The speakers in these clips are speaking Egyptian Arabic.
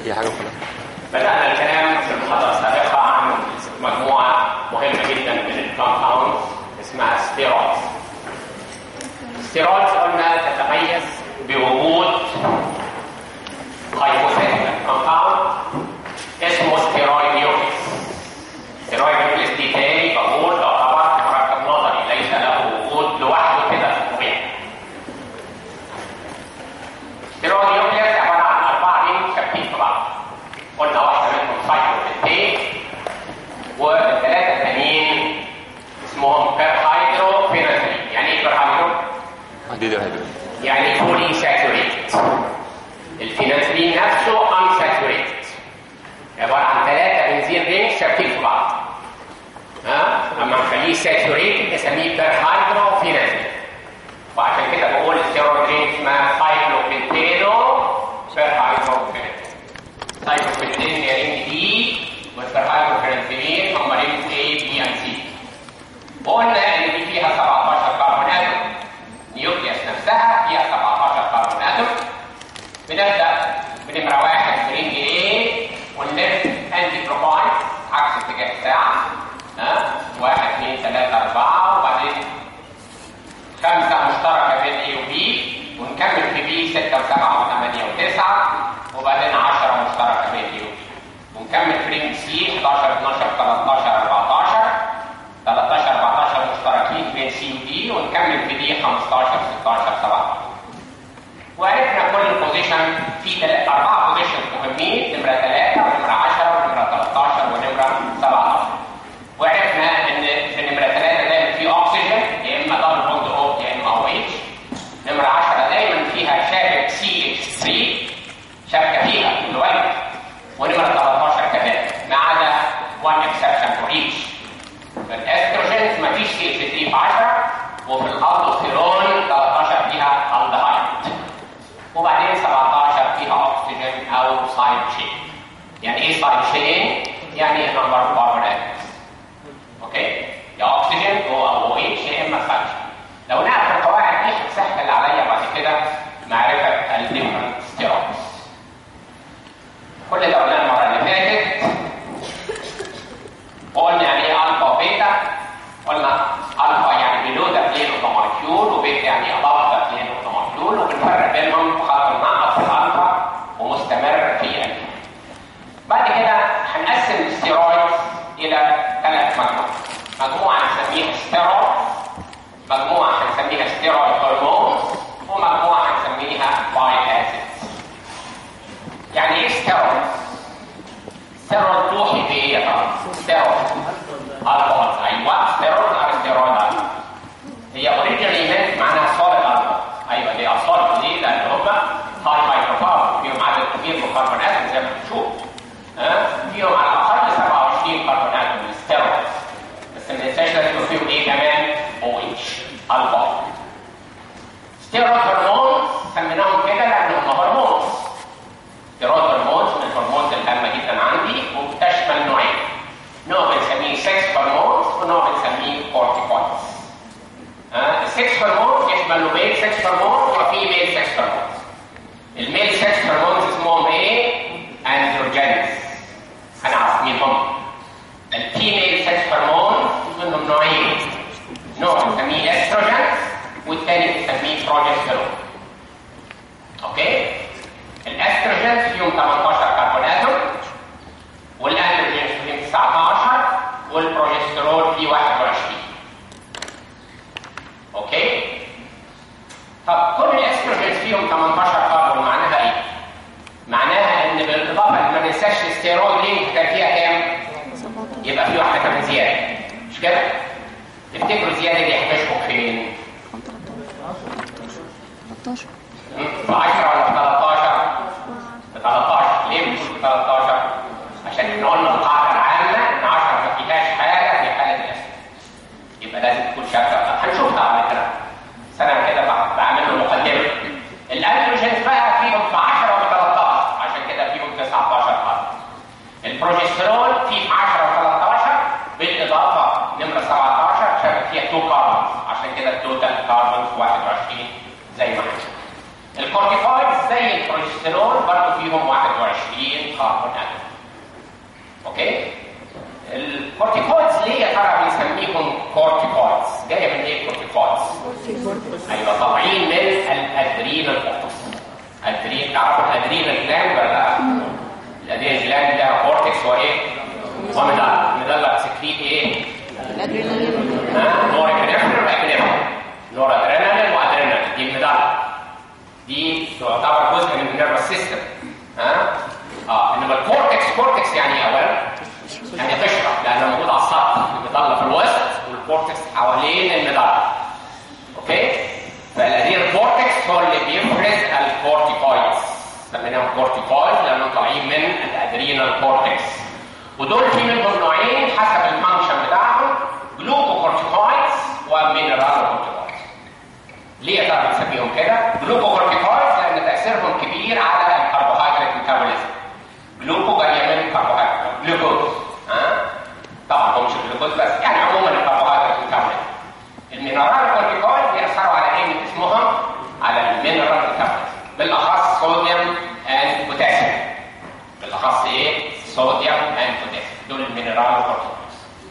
اي حاجه وخلاص بدأنا الكلام في المحاضرة السابقة عن مجموعة مهمة جدا من الكومباوند اسمها ستيرويدز. الستيرويدز قلنا تتميز بوجود هايبوثيتيكال كومباوند اسمه ستيرويد نيوكليس. ستيرويد نيوكليس دي تاني بقول تعتبر مركب نظري ليس له وجود لوحده كده في الطبيعة. ستيرويد نيوكليس عبارة عن أربعة رينج شابكين في بعض. قلنا واحدة منهم سايكلوبنتين والثلاثة التانيين اسمهم بيرهايدروفينازين يعني ايه بيرهايدرو؟ حديد الهيدروجين يعني بولي ساتوريتد الفينازين نفسه ان ساتوريتد عبارة عن ثلاثة بنزين رينج شابكين في بعض ها اما نخليه ساتوريتد نسميه بيرهايدروفينازين وعشان كده بقول الستيرويد رينج اسمها سايكلوبنتينو بيرهايدروفينازين سايكلوبنتين هي رينج دي والبرهايدروفينازين هم رينج A B and C وقلنا ان دي فيها 17 كربون اتوم نيوكليوس نفسها فيها 17 كربون اتوم بنبدا بنمره واحد في رينج A والليفت انتي بروبايد عكس اتجاه الساعه ها واحد اثنين ثلاثه اربعه وبعدين خمسه مشتركه بين A و B ونكمل في B 6 و7 و8 و9 وبعدين 10 مشتركه بين A و B ونكمل في رينج C 11 12 13 14 13 14 مشتركين بين C و D ونكمل في D 15 16 17 وعرفنا كل البوزيشن في تل- أربعة بوزيشن مهمين نمرة 3 ونمرة 10 ونمرة 13 ونمرة 17 وعرفنا ان في نمرة 3 دايما في اكسجين يا اما دبل بوند او يا اما او اتش نمرة 10 دايما فيها شابك سي اتش 3 شابكة فيها في الولد ونمرة 13 كمان ما عدا one exception for each في الاستروجين مفيش سي اتش 3 في 10 وفي الالدوستيرون 13 فيها الدهايد وبعدين 17 فيها اكسجين او سايد تشين يعني ايه سايد تشين؟ يعني نمبر اوف كاربون اتومز اوكي يا اكسجين او او اتش يا اما سايد تشين لو نعرف القواعد دي هتسهل عليا بعد كده معرفه الديفرنت ستيرويدز كل ده قلنا المره اللي فاتت وقلنا يعني ايه الفا وبيتا قلنا الفا يعني بلو ذا بلين اوف ذا مولكيول وبيتا يعني اباف ذا بلين اوف ذا مولكيول وبنفرق بينهم في خط النقط في الالفا ومستمر في البيتا بعد كده هنقسم الستيرويد الى ثلاث مجموعات مجموعه هنسميها ستيرويد مجموعه هنسميها ستيرويد هرمونز ومجموعه هنسميها باي اسيدز يعني ايه ستيرويد؟ ستيرويد توحي بايه يا ترى؟ ستيرويد الكحول ايوه ستيرويد او ستيرويد الكحول هي اوريجينالي مينت معناها سوليد الكحول ايوه دي اصول ليه؟ لان هم هاي مايكروفارم فيهم عدد كبير من الكربون اتوم زي ما بتشوف ها فيهم على الاقل 27 كربون اتوم من الستيرويد بس ما ننساش لازم فيهم ايه كمان؟ او اتش الكحول ستيرويد هرمونز سميناهم كده لانهم هرمونز ستيرويد هرمونز من الهرمونز الهامه جدا عندي وبتشمل نوعين نوع بنسميه سكس هرمونز ونوع بنسميه كورتيكويدز ها السكس هرمونز يشمل ميل سكس هرمونز وفيميل سكس هرمونز الميل سكس هرمونز اسمهم ايه؟ اندروجينز هنعرف مين هم الفيميل سكس هرمونز منهم نوعين نوع بنسميه استروجين والثاني بنسميه بروجستيرون اوكي الاستروجين فيهم 18 كربون اتوم والاندروجين فيهم 19 والبروجسترون فيه 21 اوكي طب كل الاستروجين فيهم 18 كربون معناها ايه معناها ان بالاضافه ان ما ننساش الستيرويد لينك كان فيها كام يبقى في واحده كمان زياده مش كده تفتكروا الزياده دي هتشبك فين 13 في 10 ولا في 13 في 13 ليه مش في 13 عشان احنا قلنا القاعده العامه ان 10 ما فيهاش حاجه في حاله الاسم يبقى لازم تكون شاكه هنشوفها على كده سنه كده بع- بعمل له مقدمه الاندروجينز بقى فيهم في 10 و 13 عشان كده فيهم 19 قرن البروجسترون فيه في 10 و 13 بالاضافه نمره 17 شبك فيها 2 كاربونز عشان كده التوتال كاربونز 21 زي ما احنا الكورتيكويد زي البروجسترون برضه فيهم 21 كاربون اوكي الكورتيكويدز ليه يا ترى بنسميهم كورتيكويدز جايه من ايه الكورتيكويدز ايوه طالعين من الادرينال كورتكس ادرين تعرفوا الادرينال جلاند ولا لا الادرينال جلاند لها كورتكس وايه ومدلة مدلة بتسكريت ايه الادرينالين ها نور ابنفرين وابنفرين نور ادرينالين وادرينالين دي المدلة دي تعتبر جزء من النيرفس سيستم ها اه انما الكورتكس كورتكس يعني ايه اولا يعني قشره لانها موجوده على السطح المظله في الوسط والكورتكس حوالين المظله اوكي فالادرينال كورتكس هو اللي بيفرز الكورتيكويدز سميناهم كورتيكويدز لانهم طالعين من الادرينال كورتكس ودول في منهم نوعين حسب الفانكشن بتاعهم جلوكوكورتيكويدز ومينرال كورتيكويدز ليه يا ترى بنسميهم كده؟ جلوكوكورتيكويدز لان تاثيرهم كبير على الكربوهيدرات ميتابوليزم. جلوكو جايه من الكربوهيدرات جلوكوز ها؟ طبعا هو مش الجلوكوز بس يعني عموما الكربوهيدرات ميتابوليزم. المينرال كورتيكويدز بيأثروا على ايه من اسمهم؟ على المينرال ميتابوليزم بالاخص صوديوم اند بوتاسيوم. بالاخص ايه؟ صوديوم اند بوتاسيوم دول المينرال كورتيكويدز.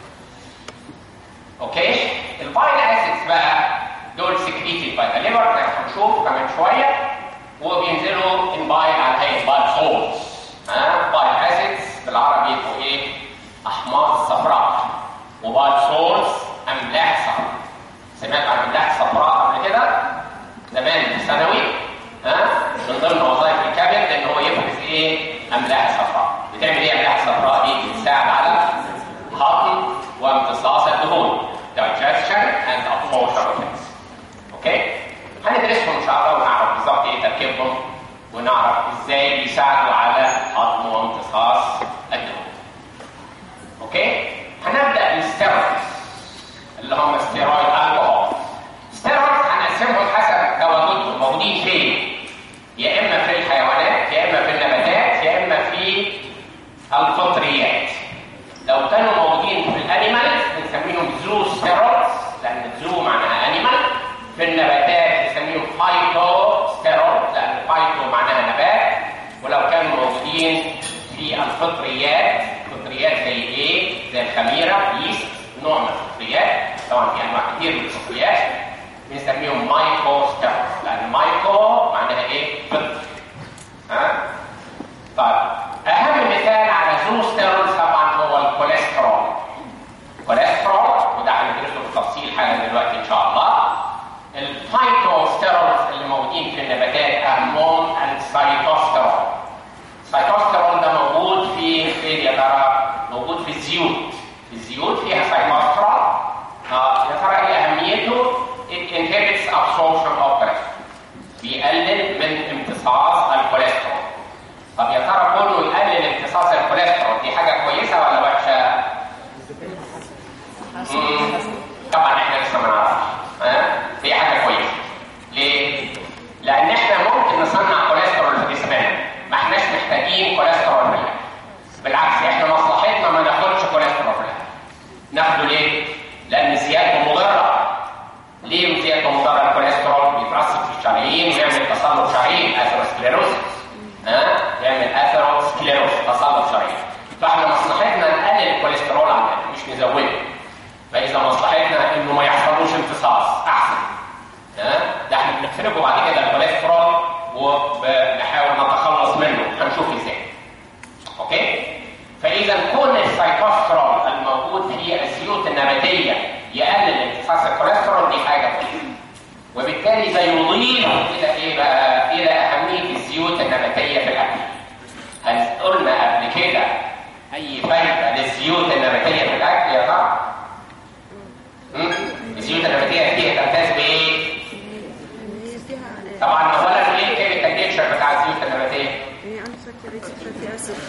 اوكي البايل اسيدز بقى دول سكريتد باي ذا ليفر زي ما هنشوف كمان شويه وبينزلوا انبايل على هيئه بايل سولز ها بايل اسيدز بالعربي يبقوا ايه احماض صفراء وبايل سولز املاح صفراء سمعت عن املاح صفراء قبل كده زمان في الثانوي ها من ضمن وظائف الكبد ان هو يفرز ايه املاح صفراء بتعمل ايه املاح صفراء دي بتساعد على هضم وامتصاص الدهون digestion and absorption of things اوكي هندرسهم ان شاء الله ونعرف بالظبط ايه تركيبهم ونعرف ازاي بيساعدوا على هضم وامتصاص الدهون اوكي هنبدا بالستيرويدز اللي هم ستيرويد الكحول ستيرويدز هنقسمهم حسب تواجدهم موجودين فين يا اما في الحيوانات يا اما في النباتات يا اما في الفطريات لو كانوا موجودين في الانيمالز بنسميهم زو ستيرويدز لان زو معناها انيمال في النباتات بنسميهم فايتو ستيرويدز لان فايتو معناها نبات ولو كانوا موجودين في الفطريات فطريات زي ايه؟ زي الخميره يست نوع من الفطريات طبعا في انواع كتير من الفطريات بنسميهم مايكرو ستيرويدز لان مايكرو معناها ايه؟ فطر ها؟ طيب اهم مثال على زو ستيرويدز طبعا هو الكوليسترول الكوليسترول وده هندرسه بالتفصيل حالا دلوقتي ان شاء الله الفايتوستيرويدز اللي موجودين في النباتات اهمهم السيتوستيرول السيتوستيرول ده موجود في فين يا ترى؟ موجود في الزيوت الزيوت فيها سيتوستيرول آه يا ترى ايه اهميته؟ it inhibits absorption of cholesterol بيقلل من امتصاص الكوليسترول طب يا ترى كونه يقلل امتصاص الكوليسترول دي حاجه كويسه ولا وحشه؟ مم. طبعا احنا لسه ما نعرفش ها دي حاجه كويسه ليه؟ لان احنا ممكن نصنع كوليسترول في جسمنا ما احناش محتاجين كوليسترول في الأكل. بالعكس احنا مصلحتنا ما ناخدش كوليسترول في الأكل. ناخده ليه؟ لان زيادته مضره ليه زيادته مضره الكوليسترول بيترسب في الشرايين ويعمل تصلب شرايين اثيروسكليروسيس ها يعمل اثيروسكليروس تصلب شرايين فاحنا مصلحتنا نقلل الكوليسترول عندنا مش نزوده فاذا مصلحتنا انه ما يحصلوش امتصاص احسن ها ده احنا بنخرجه بعد كده الكوليسترول وبنحاول نتخلص منه هنشوف ازاي اوكي فاذا كون السيتوسترول الموجود في الزيوت النباتيه يقلل امتصاص الكوليسترول دي حاجه كويسه وبالتالي ده يضيف الى ايه بقى؟ الى اهميه الزيوت النباتيه في الاكل. هل قلنا قبل كده اي فايده للزيوت النباتيه في الاكل يا ترى؟ مم؟ الزيوت النباتيه فيها تمتاز بايه؟ هي فيها طبعا اولا ايه الكيميكال نيتشر بتاع الزيوت النباتيه؟ هي unsaturated fatty acid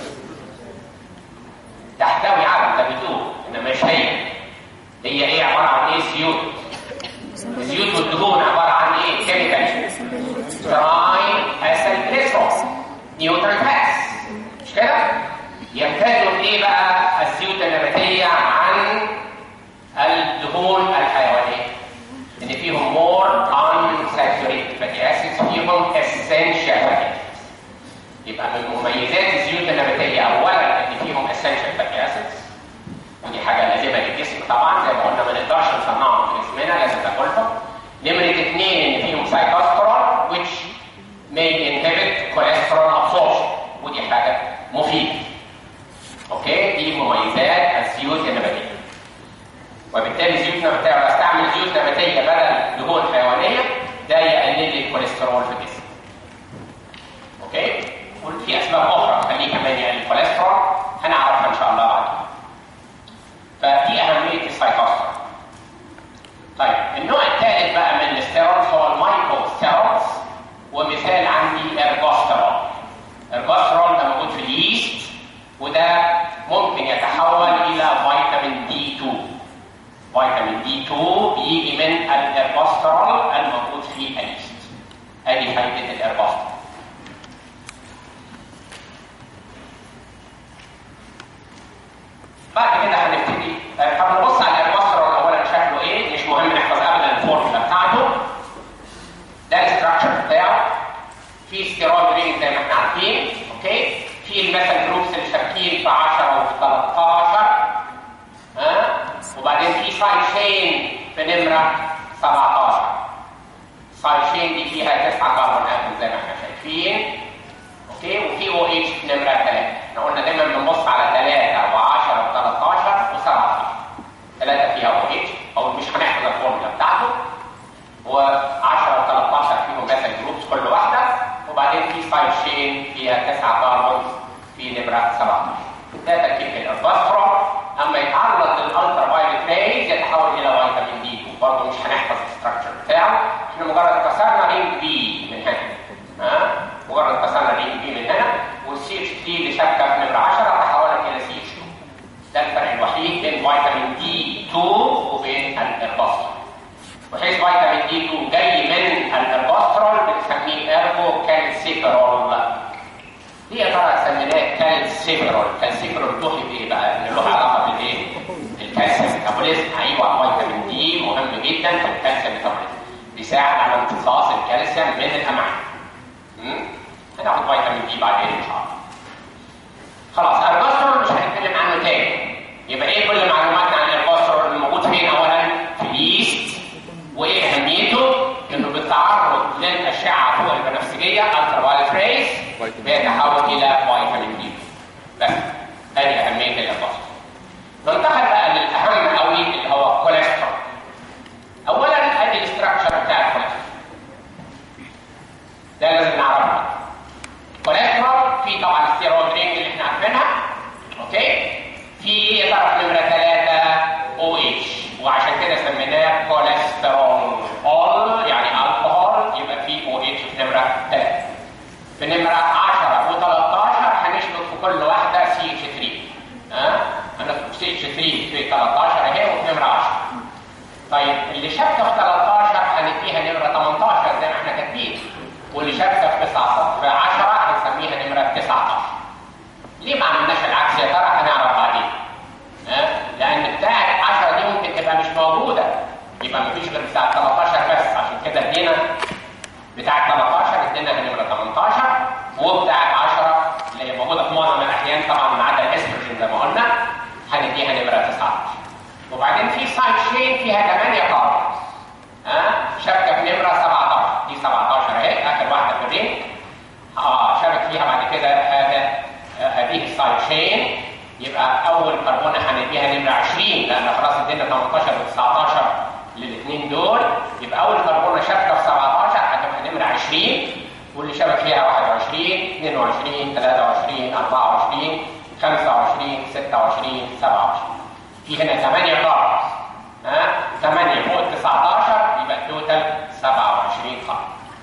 تحتوي على ده بتقول انما مش هي هي ايه عباره عن ايه زيوت؟ الزيوت والدهون عباره عن ايه؟ كيميكال تراي اسيل جليسرول نيوترال فاتس مش كده؟ يمتازوا بايه بقى الزيوت النباتيه عن الدهون الحيوانيه؟ ان فيهم مور unsaturated fatty acids فيهم essential fatty acids يبقى من مميزات الزيوت النباتيه اولا ان فيهم essential fatty لازمه للجسم طبعا زي ما قلنا ما نقدرش نصنعهم في جسمنا لازم ناكلهم نمره اثنين ان فيهم سايتوسترول which may inhibit cholesterol absorption ودي حاجه مفيده اوكي دي مميزات الزيوت النباتيه وبالتالي زيوت نباتيه لو استعمل زيوت نباتيه بدل دهون حيوانيه ده يقلل لي الكوليسترول في الجسم اوكي وفي اسباب اخرى تخليه كمان يقلل الكوليسترول هنعرفها ان شاء الله بعد فدي اهميه السايتوسترول طيب النوع الثالث بقى من الستيرويدز هو المايكرو ستيرويدز ومثال عندي ارجوسترول ارجوسترول ده موجود في اليست وده ممكن يتحول الى فيتامين دي 2 فيتامين دي 2 بيجي من الارجوسترول الموجود في اليست ادي فايده الارجوسترول بعد كده هنبتدي طب نبص على الارجوسترول اولا شكله ايه مش مهم نحفظ ابدا الفورمولا بتاعته ده الاستراكشر بتاعه في ستيرويد رينج زي ما احنا عارفين اوكي في المثل جروبس اللي شابكين في 10 وفي 13 ها وبعدين في سايد شين في نمره 17 سايد شين دي فيها 9 كربون اتوم زي ما احنا شايفين اوكي وفي او اتش في نمره 3 احنا قلنا دايما بنبص على 3 و10 و13 و17 ثلاثه فيها او اتش او مش هنحفظ الفورمولا بتاعته و10 و13 فيهم مثل جروبس كل واحده وبعدين في سايد شين فيها 9 كربون في نمره 17 ده تركيب الارباسترول اما يتعرض للالترا فايلت ريز يتحول الى فيتامين دي 2 برضه مش هنحفظ الستراكشر بتاعه احنا مجرد كسرنا رينج بي من هنا ها مجرد كسرنا رينج بي من هنا والسي اتش 3 اللي شابكه في نمره 10 تحولت الى سي اتش 2 ده الفرق الوحيد بين فيتامين دي 2 وبين الارباسترول وحيث فيتامين دي 2 جاي من الارباسترول بنسميه اربو كالسيفرول ليه يا ترى سميناه كالسيفرول كالسيفرول له بايه بقى ان له علاقه بالايه الكالسيوم ميتابوليزم ايوه فيتامين دي مهم جدا في الكالسيوم ميتابوليزم بيساعد على امتصاص الكالسيوم من الامعاء هناخد فيتامين دي بعدين ان شاء الله خلاص الارباسترول مش هنتكلم عنه تاني يبقى ايه كل معلوماتنا عن الارباسترول الموجود فين اولا في اليست وايه اهميته انه بالتعرض للاشعه فوق البنفسجيه الترا فايلت ريز بيتحول الى فيتامين دي بس هذه اهميه الارباسترول ننتقل بقى للاهم قوي اللي هو الكوليسترول اولا ادي الاستراكشر بتاع الكوليسترول ده لازم نعرفه الكوليسترول في طبعا الستيرويد رينج اللي احنا عارفينها اوكي في طرف نمره 3 او اتش وعشان كده سميناه كوليسترول اول يعني الكحول يبقى في او اتش في نمره 3 في نمره 10 و13 هنشبك في كل واحده سي اتش 3 ها هنكتب سي اتش 3 في 13 اهي وفي نمره 10 طيب اللي شابكه في 13 هنديها نمره 18 زي ما احنا كاتبين واللي شابكه في 19 في 10 هنسميها نمره 19 ليه ما عملناش العكس يا ترى هنعرف بعدين ها لان بتاعه 10 دي ممكن تبقى مش موجوده يبقى مفيش غير بتاعه 13 بس عشان كده ادينا بتاعه 13 ادينا نمره 18 وبتاعه 10 اللي هي موجوده في معظم الاحيان طبعا ما عدا الاستروجين زي ما قلنا هنديها نمره 19 وبعدين في سايد شين فيها 8 كاربونز ها شبكه في نمره 17 دي 17 اهي اخر واحده في الرينج اه شبك فيها بعد كده هذا هذه السايد شين يبقى اول كربونه هنديها نمره 20 لان خلاص ادينا 18 و19 للاثنين دول يبقى اول كربونه شبكه في 17 هتبقى نمره 20 واللي شبك فيها 21 22 23 24 25 26 27 في هنا 8 كاربس ها 8 فوق 19 يبقى التوتال 27 كارب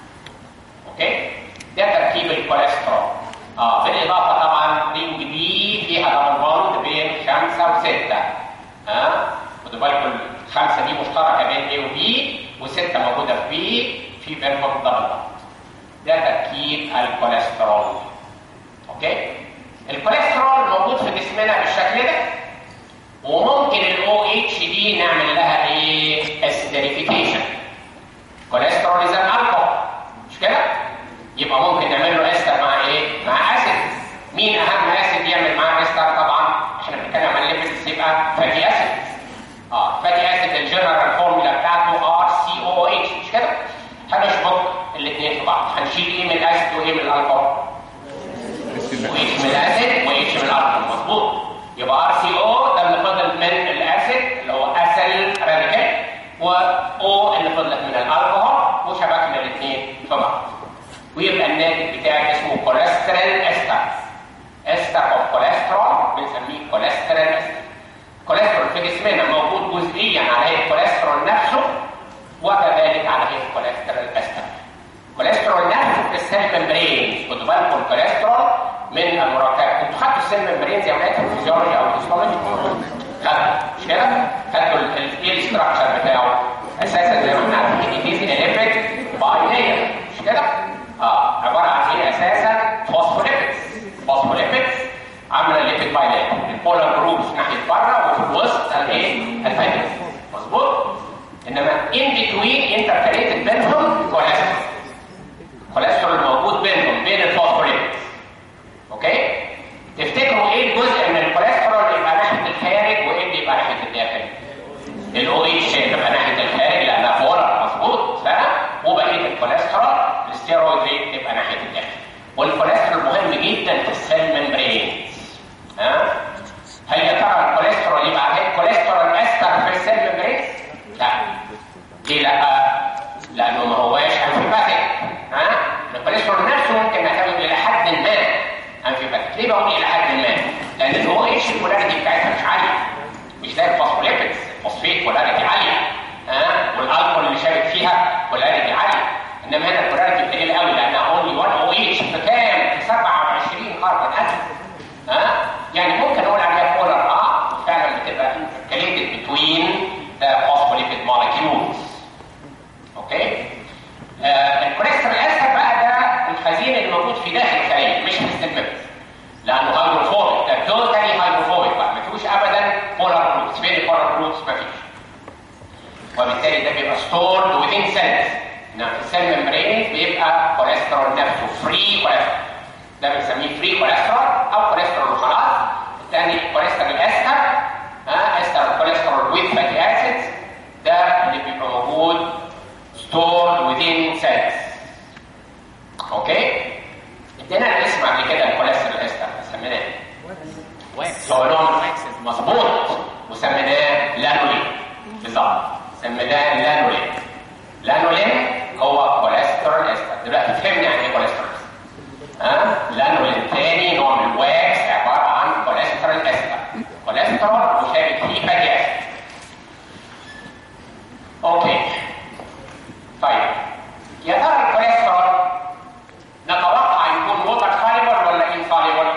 اوكي ده تركيب الكوليسترول اه بالاضافه طبعا رينج بي فيها دبل بوند بين 5 و6 ها خدوا بالكم الخمسه دي مشتركه بين A وبي و6 موجوده في بي في بينهم دبل بوند ده تركيب الكوليسترول اوكي الكوليسترول موجود في جسمنا بالشكل ده وممكن الاو اتش دي نعمل لها ايه اسيدريفيكيشن كوليسترول از الكحول مش كده يبقى ممكن نعمل له استر مع ايه مع اسيد مين اهم اسيد يعمل معاه استر طبعا احنا بنتكلم عن الليبيدز يبقى فاتي اسيد الجنرال فورمولا بتاعته ار سي او اتش مش كده؟ هنشبك الاثنين في بعض هنشيل ايه من الاسيد وايه من الالكول؟ واتش من الاسيد واتش من الالكول مظبوط يبقى ار سي او ده اللي فضل من الاسيد اللي هو اسل راديكال و او اللي فضلت من الالكوهول وشبكنا الاثنين في بعض ويبقى الناتج بتاعي اسمه كوليسترول استر استر اوف كوليسترول بنسميه كوليسترول استر كوليسترول في جسمنا موجود جزئيا على هيئه الكوليسترول نفسه وكذلك على هيئه كوليسترول استر الكوليسترول نفسه في السيل ممبرين خدوا بالكم الكوليسترول من المركب انتوا خدتوا السيل ممبرين زي ما في الفيزيولوجي او الهيستولوجي خدوا مش كده؟ خدوا ايه الاستراكشر بتاعه اساسا زي ما احنا عارفين it is a lipid bilayer مش كده؟ اه عباره عن ايه اساسا؟ فوسفوليبيدز فوسفوليبيدز عامله ليبيد بايلاير البولار جروبس ناحيه بره وفي الوسط الايه؟ الفاتح مظبوط؟ انما ان بتوين انتركاليتد بينهم كوليسترول كوليسترول موجود بينهم بين الفوسفوليبيدز اوكي؟ تفتكروا ايه الجزء من الكوليسترول اللي يبقى ناحيه الخارج وايه اللي يبقى ناحيه الداخل؟ الاو اتش تبقى ناحيه الخارج لانها بولار مظبوط صح؟ وبقيه الكوليسترول الستيرويد ريت تبقى ناحيه الداخل والكوليسترول مهم جدا في السيل ممبرين ها؟ هل يا ترى الكوليسترول يبقى عليه كوليسترول استر في السيل ممبرين؟ لا ليه لا؟ لانه ما هواش انفيباتيك ها؟ الكوليسترول نفسه ممكن نعتمد الى حد ما انفيباتيك ليه بقول الى حد ما؟ لان الاو اتش البولاريتي بتاعتها مش عاليه مش زي الفوسفوليبيدز الفوسفيت بولاريتي عاليه ها؟ والالكول اللي شابك فيها بولاريتي عاليه انما هنا البولاريتي بتقل قوي لانها اونلي 1 او اتش في كام؟ في 27 كربون اتوم ها؟ يعني ممكن اقول عليها بولار اه وفعلا بتبقى انتركاليتد بتوين ذا فوسفوليبيد مولكيولز اوكي؟ آه الكوليسترول استر بقى ده الخزين اللي موجود في داخل الخليه مش في السيل لانه هيدروفوبيك ده توتالي هيدروفوبيك بقى ما فيهوش ابدا بولار جروبس فين البولار جروبس ما فيش وبالتالي ده بيبقى ستورد within cells انما في السيل ممبرين بيبقى كوليسترول نفسه فري كوليسترول ده بنسميه فري كوليسترول او كوليسترول وخلاص الثاني كوليسترول استر ها استر كوليسترول ويز فاتي اسيدز ده اللي بيبقى موجود stored within cells اوكي ادينا الاسم قبل كده الكوليسترول استر سميناه سولون مظبوط وسميناه لانولين بالظبط سميناه لانولين لانولين هو كوليسترول استر دلوقتي فهمنا يعني ايه كوليسترول ها لانولين تاني نوع من الواكس عباره عن كوليسترول استر كوليسترول مشابك فيه فاتي اسيد اوكي طيب يا ترى الكوليسترول نتوقع يكون ووتر سوليبل ولا ان سوليبل؟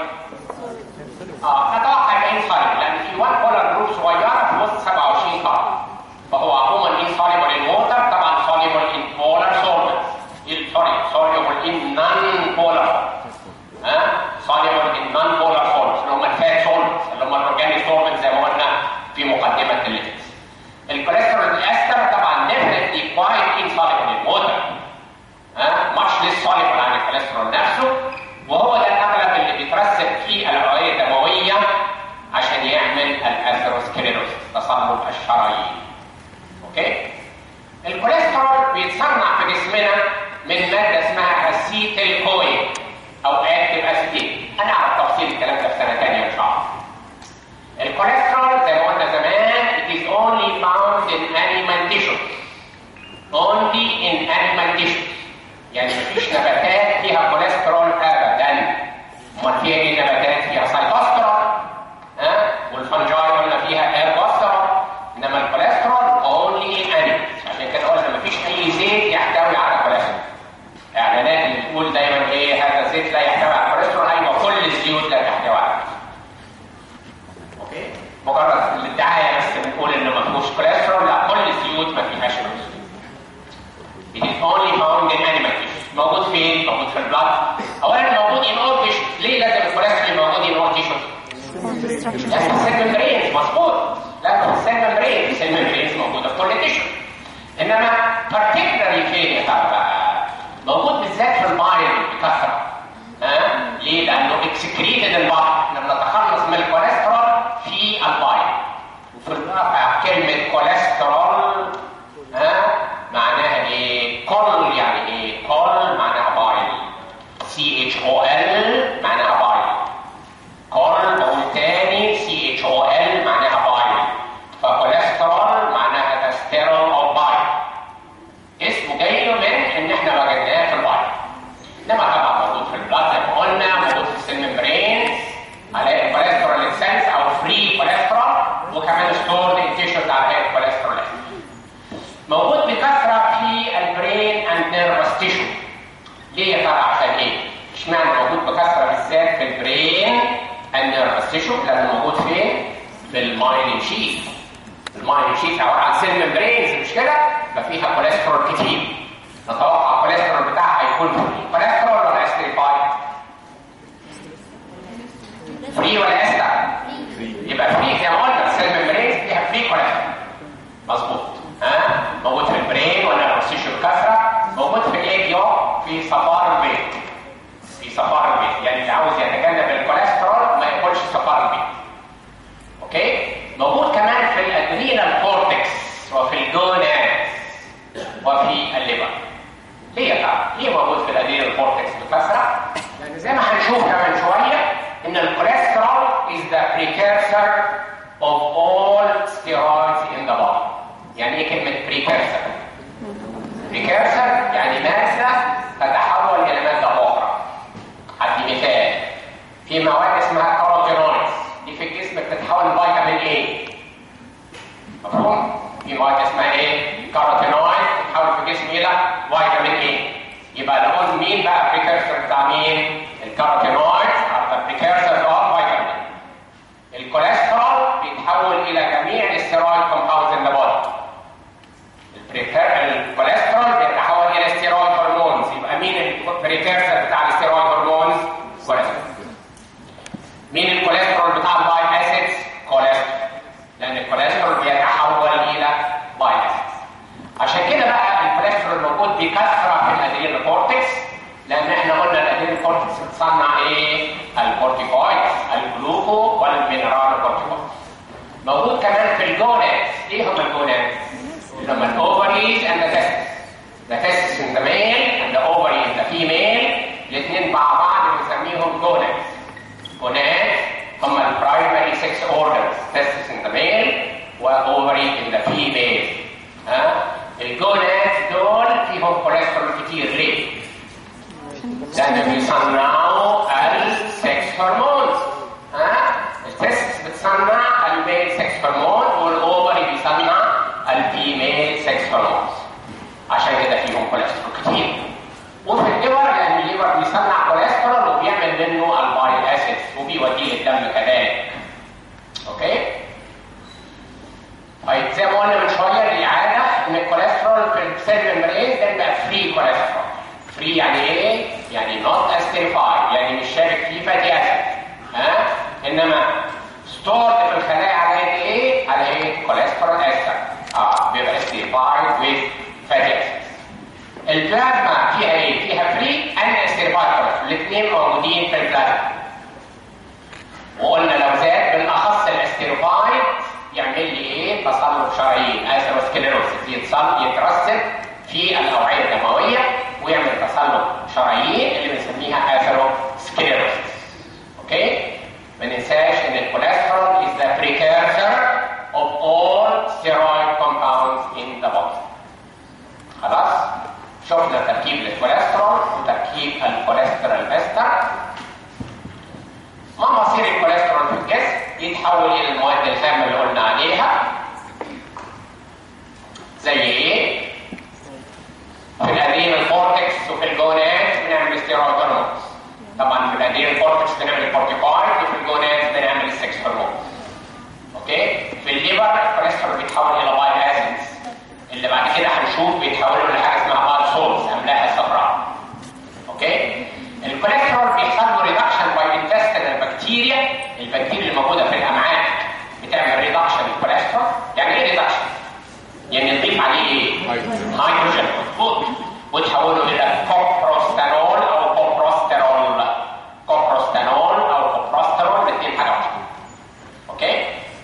اه نتوقع يبقى ان سوليبل لان في 1 بولار جروب صغيره في وسط 27 كاربون فهو عموما ان سوليبل ان ووتر طبعا سوليبل ان بولار سولفنتس سوري سوليبل ان نون بولار ها سوليبل ان نون بولار سولفنتس اللي هم الفات سولفنتس اللي هم الاورجانيك سولفنتس زي ما قلنا في مقدمه الليتس الكوليسترول الاستر طبعا definitely quite insoluble in water ها much less soluble عن الكوليسترول نفسه وهو ده الاغلب اللي بيترسب في الاوعيه الدمويه عشان يعمل الاثيروسكليروس تصلب الشرايين اوكي الكوليسترول بيتصنع في جسمنا من ماده اسمها اسيتيل كوين او اكتيف اسيتيل انا اعرف تفصيل الكلام ده في سنه ثانيه ان شاء الله الكوليسترول زي ما قلنا زمان it is only found in animal tissues only in animal tissues يعني مفيش نباتات فيها كوليسترول ابدا امال فيها ايه نباتات فيها سايتوسترول ها والفنجاي قلنا فيها ايربوسترول انما الكوليسترول only in animals عشان كده قلنا مفيش اي زيت يحتوي على كوليسترول اعلانات اللي بتقول دايما ايه هذا الزيت لا يحتوي على كوليسترول ايوه كل الزيوت لا تحتوي على كوليسترول اوكي مجرد الادعاء بس بنقول انه ما فيهوش كوليسترول لا كل الزيوت ما فيهاش كوليسترول It is only found in animal tissues. موجود فين؟ موجود في البلد. اولا موجود in all tissues. ليه لازم الكوليسترول موجود in all tissues؟ لازم السيل ممبرينز مظبوط. لازم السيل ممبرينز، السيل ممبرينز موجوده في كل تيشو. انما particularly فين يا ترى بقى؟ موجود بالذات في البايل بكثره. ها؟ ليه؟ لانه اكسكريتد البايل. احنا بنتخلص من الكوليسترول في البايل. وفي الواقع كلمه كوليسترول النيرفس تيشو لان موجود فين؟ في المايلين شيث المايلين شيث عباره عن سيل ممبرينز مش كده؟ ففيها كوليسترول كتير نتوقع الكوليسترول بتاعها هيكون فري كوليسترول ولا استريفايد؟ فري ولا استر؟ يبقى فري زي ما قلنا السيل ممبرينز فيها فري كوليسترول مظبوط ها موجود في البرين ولا الروسيشو كثره موجود في الايج يوم في صفار البيت في صفار البيت يعني اللي عاوز يتجنب الكوليسترول ما ياكلش صفار البيت اوكي موجود كمان في الادرينال كورتكس وفي الجونات وفي الليبر ليه طبعا ليه موجود في الادرينال كورتكس بكثره لان زي ما هنشوف كمان شويه ان الكوليسترول is the precursor of all steroids in the body يعني ايه كلمه precursor precursor يعني ماده تتحول الى ماده اخرى هدي مثال في مواد اسمها كاروتينويدز دي في الجسم بتتحول لفيتامين ايه مفهوم في مواد اسمها ايه كاروتينويد بتتحول في الجسم الى فيتامين ايه يبقى نقول مين بقى precursor بتاع مين الكاروتينويد are the precursors of vitamin الكوليسترول بيتحول الى جميع الستيرويد كومباوندز ان ذا بودي الكوليسترول بيتحول الى ستيرويد هرمونز يبقى مين البريكيرسر بتاع الستيرويد هرمونز كوليسترول مين الكوليسترول بتاع الباي اسيدز كوليسترول لان الكوليسترول بيتحول الى باي اسيدز عشان كده بقى الكوليسترول موجود بكثره في الادرينال كورتكس لان احنا قلنا الادرينال كورتكس بتصنع ايه الكورتيكويدز الجلوكو والمينرال كورتيكويدز موجود كمان في الجونات ايه هم الجونات اللي هم الاوفريز اند ذا تستس ذا تستس ان ذا ميل اند ذا اوفري ان ذا فيميل الاثنين مع بعض بنسميهم جونات جونات هم البرايمري 6 اورجنز تستس ان ذا ميل واوفري ان ذا فيميل ها الجونات دول فيهم كوليسترول كتير ليه؟ لان بيصنعوا السكس هرمونز ها التستس بتصنع الميل سكس هرمون والاوفري بيصنع الفيميل سكس هرمونز عشان كده فيهم كوليسترول كتير وفي الليبر لان الليبر بيصنع كوليسترول وبيعمل منه البايل اسيدز وبيوديه للدم كذلك اوكي طيب زي ما قلنا من شويه الاعاده ان الكوليسترول في السيل ممبرين ده بيبقى فري كوليسترول فري يعني ايه؟ يعني نوت استريفايد يعني مش شارك فيه فاتي اسيد ها انما ستورد في الخلايا على يد ايه؟ على ايه؟ كوليسترول استر اه بيبقى استريفايد وذ فاتي اسيد البلازما فيها ايه؟ فيها فري اند استريفايد كوليسترول الاثنين موجودين في البلازما وقلنا لو زاد بالاخص الاستريفايد يعمل لي ايه؟ تصلب شرايين اثيروسكليروسيس يتصل يترسب في الاوعيه الدمويه ويعمل تصلب شرايين اللي بنسميها اثيروسكليروسيس اوكي؟ ما ننساش ان الكوليسترول is the precursor of all steroid compounds in the body خلاص؟ شفنا تركيب الكوليسترول وتركيب الكوليسترول استر ما مصير الكوليسترول في الجسم؟ يتحول الى المواد الخام اللي قلنا عليها زي ايه؟ في الادرينال كورتكس وفي الجونات بنعمل ستيرويد هرمونز طبعا في الادرينال كورتكس بنعمل كورتيكويد وفي الجونات بنعمل السكس هرمونز اوكي في الليبر الكوليسترول بيتحول الى بايل اسيدز اللي بعد كده هنشوف بيتحولوا لحاجه اسمها بايل سولز املاح صفراء اوكي الكوليسترول بيحصل له ريدكشن باي انتستينال بكتيريا البكتيريا اللي موجوده في الامعاء بتعمل ريدكشن للكوليسترول يعني ايه ريدكشن يعني نضيف عليه ايه هيدروجين مظبوط وتحوله الى كوبروستانول او كوبروستيرول كوبروستانول او كوبروستيرول الاثنين حاجه واحده اوكي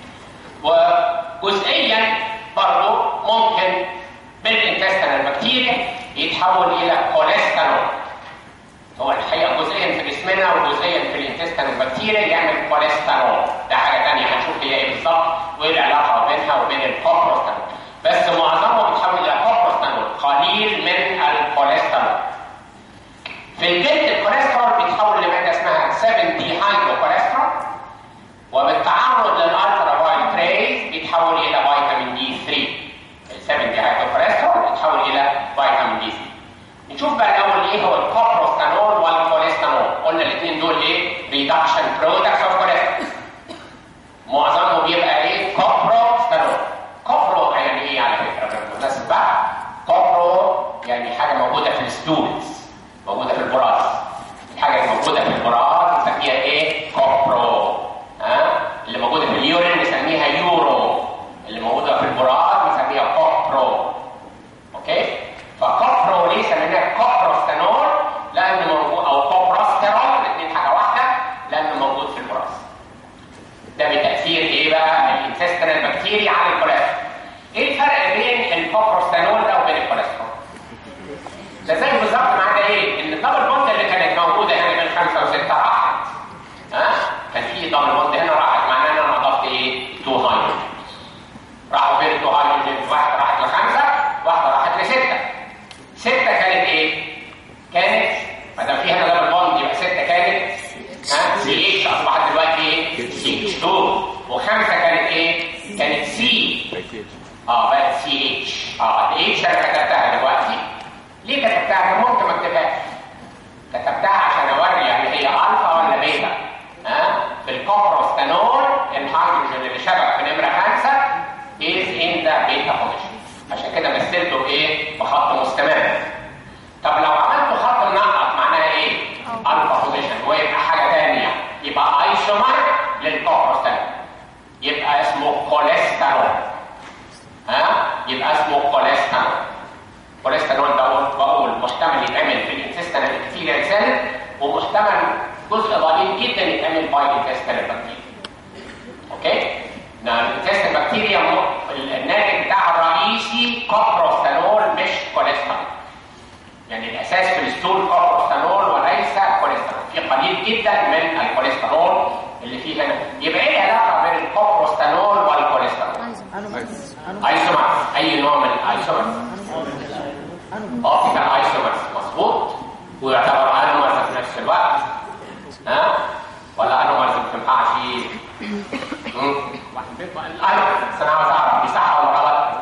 وجزئيا برضه ممكن بالانتستينال بكتيريا يتحول الى كوليسترول هو الحقيقه جزئيا في جسمنا وجزئيا في الانتستين البكتيريا يعمل كوليسترول ده حاجه ثانيه هنشوف هي ايه بالظبط وايه العلاقه بينها وبين الكوبروستانول بس معظمه بيتحول الى كوبروستانول قليل من الكوليسترول في الجلد الكوليسترول بيتحول لماده اسمها 7 دي هيدروكوليسترول وبالتعرض للالترا فايلت ريز بيتحول الى فيتامين دي 3 ال 7 دي هيدروكوليسترول بيتحول الى فيتامين دي 3 نشوف بقى الاول ايه هو الكوبروستانول والكوليستانول قلنا الاثنين دول ايه ريدكشن برودكتس اوف كوليسترول الانتستينال بكتيريا عن الكوليسترول ايه الفرق بين الكوبروستانول ده وبين الكوليسترول ده زي بالظبط معنى ايه ان الدبل بوند اللي كانت موجوده هنا بين خمسه وسته راحت ها كان في دبل بوند هنا راحت معناه ان انا اضفت ايه تو هيدروجين راحوا فين التو هيدروجين واحده راحت لخمسه واحده راحت لسته سته كانت ايه كانت ما دام في هنا دبل بوند يبقى سته كانت ها سي اتش اصبحت دلوقتي ايه سي اتش 2 وخمسه كانت ايه كانت سي اه بقت سي اتش اه الاتش انا كتبتها دلوقتي ليه كتبتها كان ممكن ما اكتبهاش كتبتها عشان اوري يعني هي الفا ولا بيتا ها في الكوبروستانول الهيدروجين اللي شبك في نمره خمسه is in the beta position عشان كده مثلته بايه؟ بخط مستمر طب لو عملت خط منقط معناها ايه؟ الفا بوزيشن ويبقى حاجه ثانيه يبقى ايسومر للكوبروستانول يبقى اسمه كوليسترول ها؟ يبقى اسمه كوليسترول كوليسترول ده بقول محتمل يتعمل في الانتستينال ابيثيليال سيل ومحتمل جزء ضئيل جدا يتعمل باي الانتستينال بكتيريا اوكي نعم الانتستينال بكتيريا الناتج بتاعها الرئيسي كوبروستانول مش كوليسترول يعني الاساس في الستول كوبروستانول وليس كوليسترول في قليل جدا من الكوليسترول اللي فيه هنا يبقى ايه العلاقه بين الكوبروستانول والكوليسترول ايسومر اي نوع من الايسومر اوبتيكال ايسومرز مظبوط ويعتبر انومرز في نفس الوقت ها ولا انومرز ما تنفعش الانومرز انا عاوز اعرف دي صح ولا غلط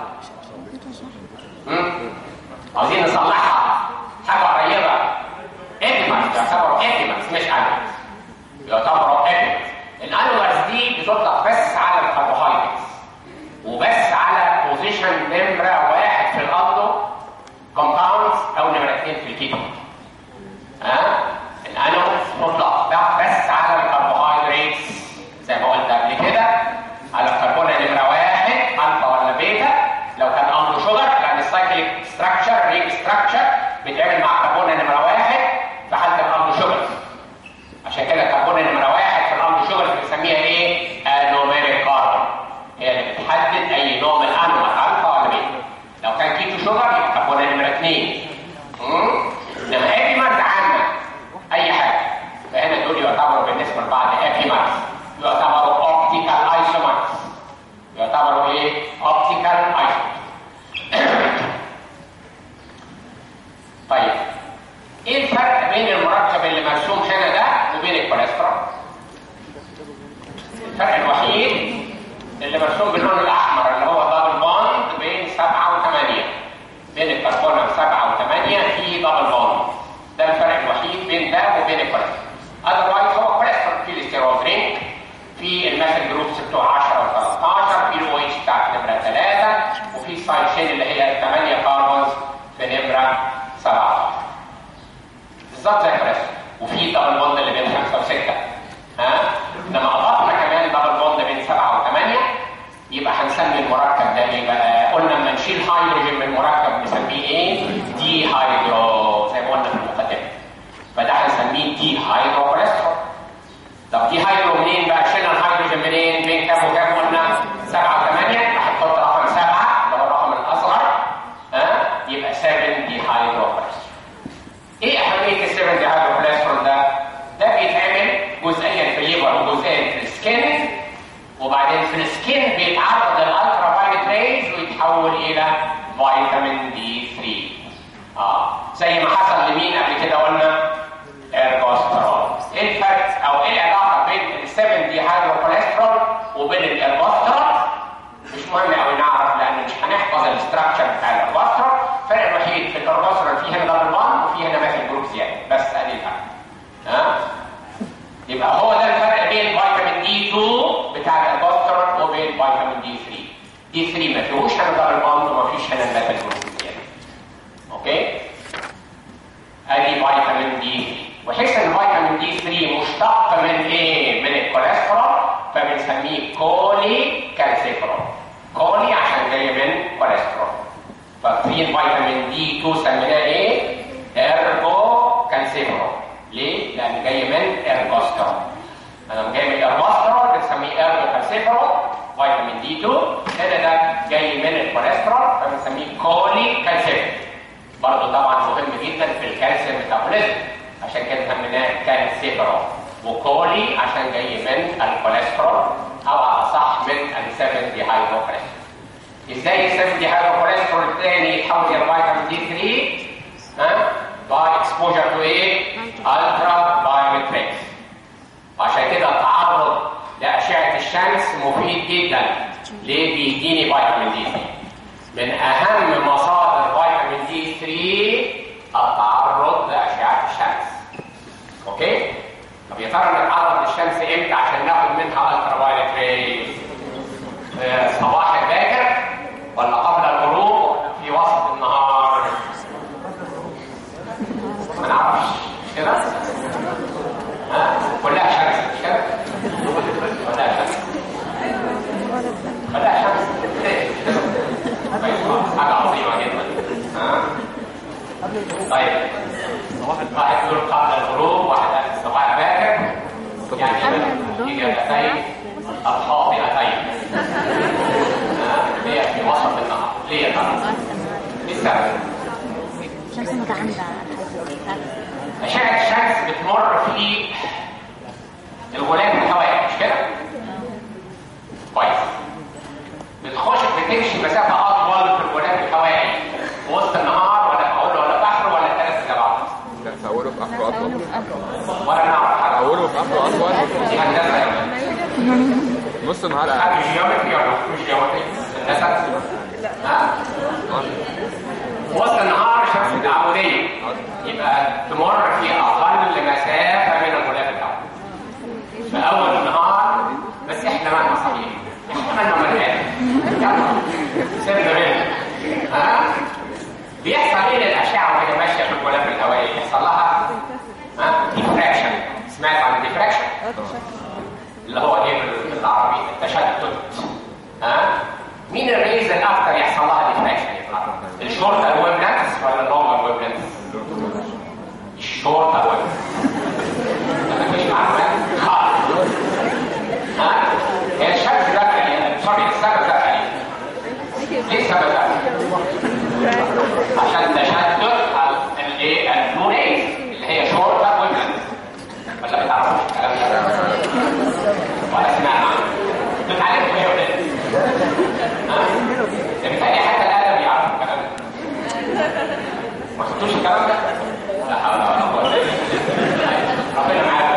عاوزين نصلحها حاجه قريبه ايبيمرز يعتبروا ايبيمرز مش انومرز يعتبروا ايبيمرز الانومرز دي بتطلق بس على الكربوهيدرات وبس على بوزيشن نمره واحد في الالدو كومباوندز او نمره اثنين في الكيتو ها الانومرز مطلق ده بس على الكربوهيدرات زي ما قلت قبل كده على الكربون نمره واحد الفا ولا بيتا لو كان امره شوجر لان السايكليك ستراكشر رينج ستراكشر بيتعمل مع كربون نمره واحد في حاله الامر شوجر عشان كده كربون نمره واحد في الامر شوجر بنسميها ايه؟ انوميريك كاربون هي اللي بتحدد اي نوع من الانومر الفا ولا بيتا لو كان كيتو شوجر يبقى كربون نمره اثنين انما ايبيمرز عامه اي حاجه فهنا دول يعتبروا بالنسبه لبعض ايبيمرز يعتبروا اوبتيكال ايسومرز يعتبروا ايه؟ اوبتيكال ايسومرز طيب ايه الفرق بين المركب اللي مرسوم هنا ده وبين الكوليسترول؟ الفرق الوحيد اللي مرسوم باللون الاحمر اللي هو دبل بوند بين 7 و8 بين الكربون 7 و8 في دبل بوند ده الفرق الوحيد بين ده وبين الكوليسترول اذروايز هو كوليسترول في الاستيرول رينج في الميثل جروبس بتوع 10 و 13 في الاو اتش بتاعت نمره 3 وفي السايد شين اللي هي 8 كاربونز في نمره 17 بالظبط زي الكوليسترول وفي دبل بوند اللي بين 5 و 6 ها انما اضفنا كمان دبل بوند بين 7 و8 يبقى هنسمي المركب ده ايه بقى؟ قلنا لما نشيل هيدروجين من مركب نسميه ايه؟ دي هيدرو زي ما قلنا في المقدمه فده هنسميه دي هيدرو كوليسترول طب دي هيدرو منين بقى؟ شلنا الهيدروجين منين؟ بين كام وكام قلنا؟ 7 و8 هنحط رقم 7 اللي هو الرقم الاصغر ها؟ يبقى 7 دي هيدرو كوليسترول ايه اهميه ال 7 دي هيدرو كوليسترول ده؟ ده بيتعمل جزئيا في الليفر وجزئيا في السكين وبعدين في السكين بيتعرض للالترا فايلت ريز ويتحول الى فيتامين دي 3 اه زي ما حصل لمين قبل كده قلنا الارجوسترول ايه الفرق او ايه العلاقه بين ال 7 دي هيدرو كوليسترول وبين الارجوسترول مش مهم قوي نعرف لان مش هنحفظ الاستراكشر بتاع الارجوسترول الفرق الوحيد في الارجوسترول في هنا دبل بوند وفي هنا ماثل جروب زياده بس ادي الفرق ها يبقى هو ده الفرق بين فيتامين دي 2 بتاع الالبوسترول وبين فيتامين دي 3 دي 3 ما فيهوش هنا دبل بوند وما فيش هنا الميثل جروب زياده اوكي ادي فيتامين دي 3 وحيث ان فيتامين دي 3 مشتق من ايه؟ من الكوليسترول فبنسميه كولي كالسيفرول كولي عشان جاي من كوليسترول فاكرين فيتامين دي 2 سميناه ايه؟ ارجو كالسيفرول ليه؟ لان جاي من ارجوسترول انا جاي من ارجوسترول بنسميه ارجو كالسيفرول فيتامين دي 2 هنا ده جاي من الكوليسترول فبنسميه كولي كالسيوم برضه طبعا مهم جدا في الكالسيوم ميتابوليزم عشان كده سميناه كالسيفرول وكولي عشان جاي من الكوليسترول او على صح من ال 7 دي هيدروكوليسترول ازاي ال 7 دي هيدروكوليسترول الثاني يتحول الى فيتامين دي 3 ها باي اكسبوجر تو ايه؟ الترا فايولت ريز وعشان كده التعرض لاشعه الشمس مفيد جدا ليه بيديني فيتامين دي 3 من اهم مصادر فيتامين دي 3 التعرض لاشعه الشمس اوكي طب يا ترى نتعرض للشمس امتى عشان ناخد منها الترا فايولت ريز صباح الباكر ولا قبل الغروب ولا في وسط النهار ما نعرفش مش كده ها كلها شمس مش كده كلها شمس كلها شمس طيب حاجه عظيمه جدا ها طيب واحد يقول قبل الغروب واحد الصباح الباكر يعني اجابتين الخاطئتين هي في وسط النهار ليه يا ترى؟ ايه السبب؟ الشمس متعامدة أشعة الشمس بتمر في الغلاف الهوائي مش كده؟ كويس بتخش بتمشي مسافة أطول في الغلاف الهوائي في وسط النهار ولا في أوله ولا في آخره ولا الثلاث اللي بعض لا في اوله في اخره اطول ولا نعرف حاجة اوله في اخره اطول دي هندسة يا ولاد. نص النهار حاجة اقل جيومتري ولا مش جيومتري؟ هندسة؟ ها؟ وسط النهار شمس تعامدية يبقى تمر في أقل مسافة من الغلاف الهوائي في أول النهار بس إحنا ما صحيح إحنا ما مليان يلا سيبنا منه ها بيحصل إيه للأشعة وهي ماشية في الغلاف الهوائي يحصل لها ها ديفراكشن سمعت عن الديفراكشن اللي هو ايه بال- بالعربي التشتت ها مين الريز الاكثر يحصل لها ديفراكشن الشورت الويب لينث ولا اللونج الويب لينث الشورت الويب مفيش معلومات خالص ها هي الشمس دخلي سوري السبب دخلي ليه السبب دخلي عشان تشتت ال- الايه البلو ريز اللي هي شورت الويب لينث ولا بتعرفوا الكلام ده ولا سمعنا عنه بتعلموا ايه ولا ايه؟ ها؟ ده بيتهيألي حتى الادب يعرف الكلام ده ما خدتوش الكلام ده؟ لا حول ولا قوة الا بالله ربنا معاك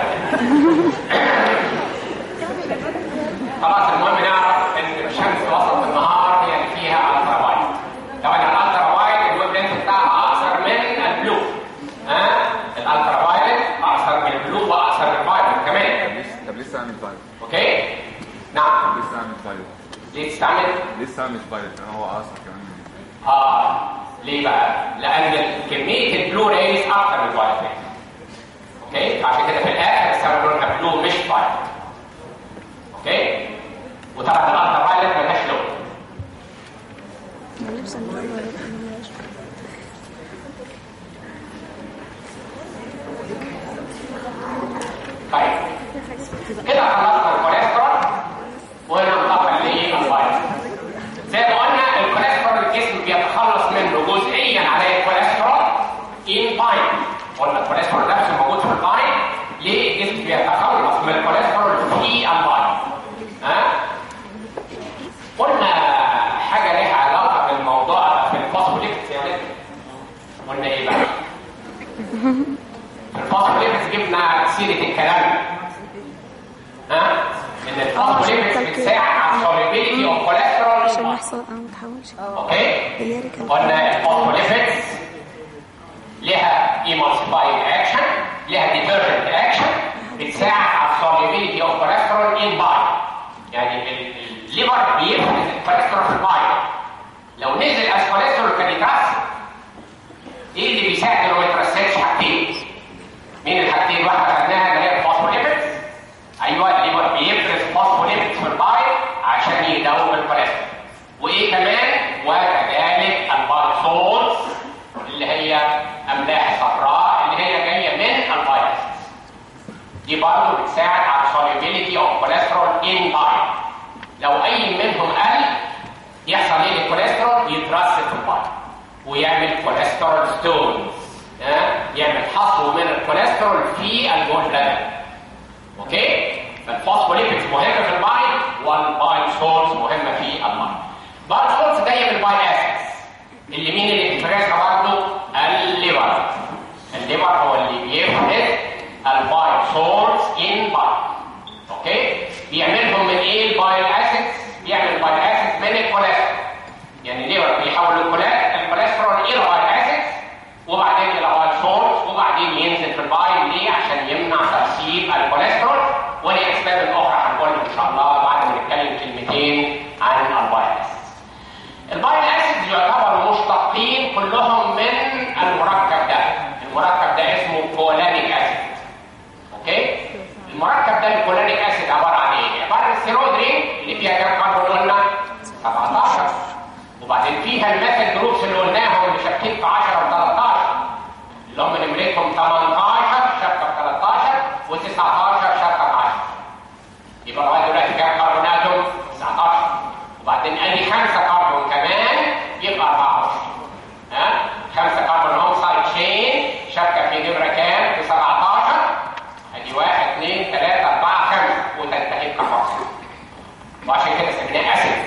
خلاص المهم نعرف ان الشمس وسط النهار هي اللي فيها الترا وايت طبعا الالترا وايت الويب لينث بتاعها اقصر من البلو ها الالترا وايت اقصر من البلو واقصر من الفايلوت كمان طب ليه طب ليه استعمل فايلوت؟ اوكي نعم ليه استعمل فايلوت؟ ليه تستعمل ليه استعمل فايلوت؟ انا هو اقصر كمان من اه ليه بقى لان كميه البلو ريز اكتر من الوايت ريز اوكي عشان كده في الاخر استعملوا لونها بلو مش فايلوت اوكي وطبعا الالترا فايلوت ملهاش لون طيب كده خلصنا الكوليسترول وننتقل للفيروس زي ما قلنا الكوليسترول الجسم بيتخلص منه جزئيا على الكوليسترول ان باين قلنا الكوليسترول نفسه موجود في الباين ليه الجسم بيتخلص من الكوليسترول في الباين ها قلنا حاجه ليها علاقه بالموضوع في الفوسفوليبيدز يا ولد قلنا ايه بقى الفوسفوليبيدز جبنا سيره الكلام ها ان الفوسفوليبيدز بتساعد على السوليبيليتي اوف عشان كوليسترول يحصل اه متحولش اوكي الياري كان قلنا الفوسفوليبيدز لها ايمالسيفاينج اكشن لها ديترجنت اكشن بتساعد على السوليبيليتي اوف كوليسترول ان باي يعني ال- الليفر بيفرز الكوليسترول في الباي لو نزل از كوليسترول كان يترسب ايه اللي بيساعد انه ما يترسبش حاجتين مين الحاجتين واحده خدناها اللي هي الفوسفوليبيدز ايوه الليفر بيفرز فوسفوليبيدز في الباي عشان يدوب الكوليسترول وايه كمان وكذلك البايسولز اللي هي املاح صفراء اللي هي جايه من الفيروس دي برضه بتساعد على solubility of cholesterol in bile لو اي منهم قل يحصل ايه للكوليسترول يترسب في البايل ويعمل كوليسترول ستونز ها يعمل حصو من الكوليسترول في الجول بلادر اوكي فالفوسفوليبيدز مهمه في البايل والبايل سولز مهمه في البايل بايل سولز جايه من البايل اسيدز اللي مين اللي بيفرزها برضه الليفر الليفر هو اللي بيفرز البايل سولز ان بايل اوكي بيعملهم من ايه البايل اسيدز بيعمل البايل اسيدز من الكوليسترول يعني الليفر بيحول الكولا- الكوليسترول الى بايل اسيدز وبعدين الى بايل سولز وبعدين ينزل في البايل ليه عشان يمنع ترسيب الكوليسترول ولاسباب اخرى هنقولها ان شاء الله بعد ما نتكلم كلمتين عن البايل اسيدز البايل اسيدز يعتبروا مشتقين كلهم من المركب ده المركب ده اسمه كولانيك اسيد اوكي المركب ده الكولانيك اسيد عباره عن ايه عباره عن الستيرويد رينج اللي فيها كام كربون قلنا 17 وبعدين فيها الميثل جروبس اللي قلناهم اللي شابكين في 10 و 13 اللي هم نمرتهم 18 شابكه في 13 و19 شابكه في 10 يبقى لغايه دلوقتي كام كربون اتوم 19 وبعدين ادي خمسه كربون كمان يبقى 24 ها خمسه كربون هوم سايد تشين شابكه في نمره كام؟ في 17 ادي 1 2 3 4 5 وتنتهي بكفاصل وعشان كده سميناه اسيد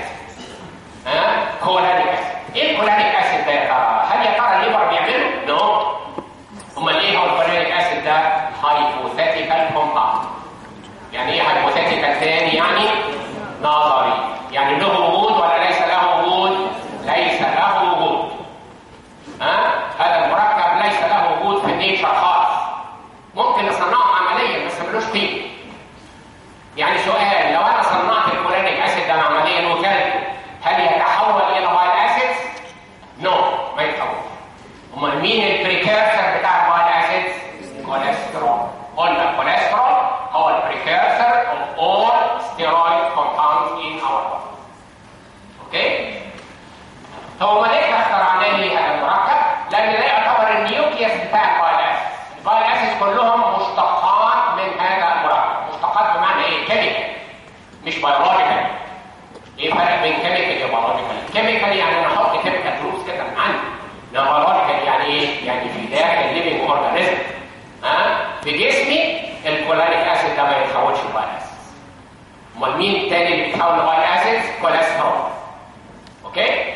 ها كولانيك اسيد ايه الكولانيك اسيد ده يا ترى؟ هل يا ترى الليفر بيعمله؟ نو امال ايه هو الكولانيك اسيد ده؟ هايبوثيتيكال كومباوند يعني ايه هايبوثيتيكال تاني يعني نظري يعني له وجود ولا ليس له وجود ليس له وجود ها هذا المركب ليس له وجود في النيتشر خالص ممكن نصنعه عمليا بس ملوش قيمه يعني سؤال لو انا صنعت الكولينيك اسيد ده عمليا وكلته هل يتحول الى بايل اسيد نو ما يتحولش امال مين البريكيرسر بتاع البايل اسيد كوليسترول قلنا الكوليسترول هو البريكيرسر of all steroid compounds in our body اوكي هو ما ليه اخترعنا لي هذا المركب لان ده يعتبر النيوكليوس بتاع البايل اسيد البايل اسيد كلهم مشتقات من هذا المركب مشتقات بمعنى ايه كيميكال مش بيولوجيكال ايه الفرق بين كيميكال وبيولوجيكال كيميكال يعني انا احط كيميكال جروبس كده من عندي انما بيولوجيكال يعني ايه يعني في داخل ليفنج اورجانيزم ها في جسمي الكولانيك اسيد ده ما يتحولش لبايل اسيد امال مين التاني اللي بيتحول لبايل اسيد كوليسترول اوكي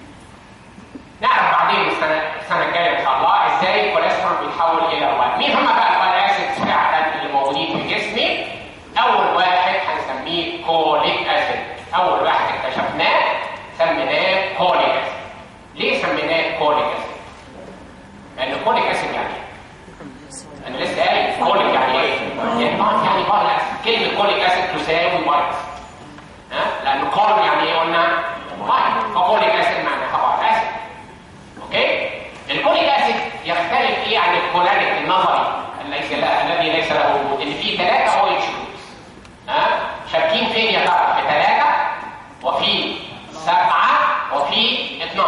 نعرف بعدين السنه السنه الجايه ان شاء الله ازاي الكوليسترول بيتحول الى البايل مين هم بقى البايل اسيدز فعلا اللي موجودين في جسمي اول واحد هنسميه كوليك اسيد اول واحد اكتشفناه سميناه كوليك اسيد ليه سميناه كوليك اسيد لان كوليك اسيد يعني ايه انا لسه قايل كوليك يعني ايه يعني طبعا يعني بايل اسيد كلمه كوليك اسيد تساوي بايل اسيد ها لان كول يعني ايه قلنا بايل فكوليك اسيد معناها بايل اسيد اوكي الكوليك اسيد يختلف ايه عن الكولانيك النظري ليس لا الذي ليس له وجود اللي فيه ثلاثه او اتش ها شاكين فين يا ترى في ثلاثه وفي سبعه وفي 12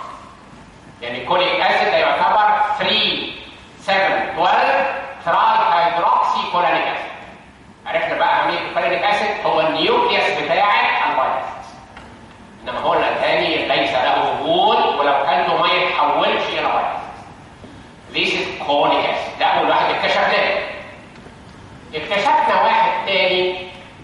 يعني الكوليك اسيد ده يعتبر 3 7 12 تراي هيدروكسي كولانيك اسيد عرفنا بقى اهميه الكولانيك اسيد هو النيوكليوس بتاع الفيروس انما هو الثاني ليس له وجود ولو كلته ما يتحولش الى فيروس This is colic acid ده اول واحد اكتشفناه اكتشفنا واحد تاني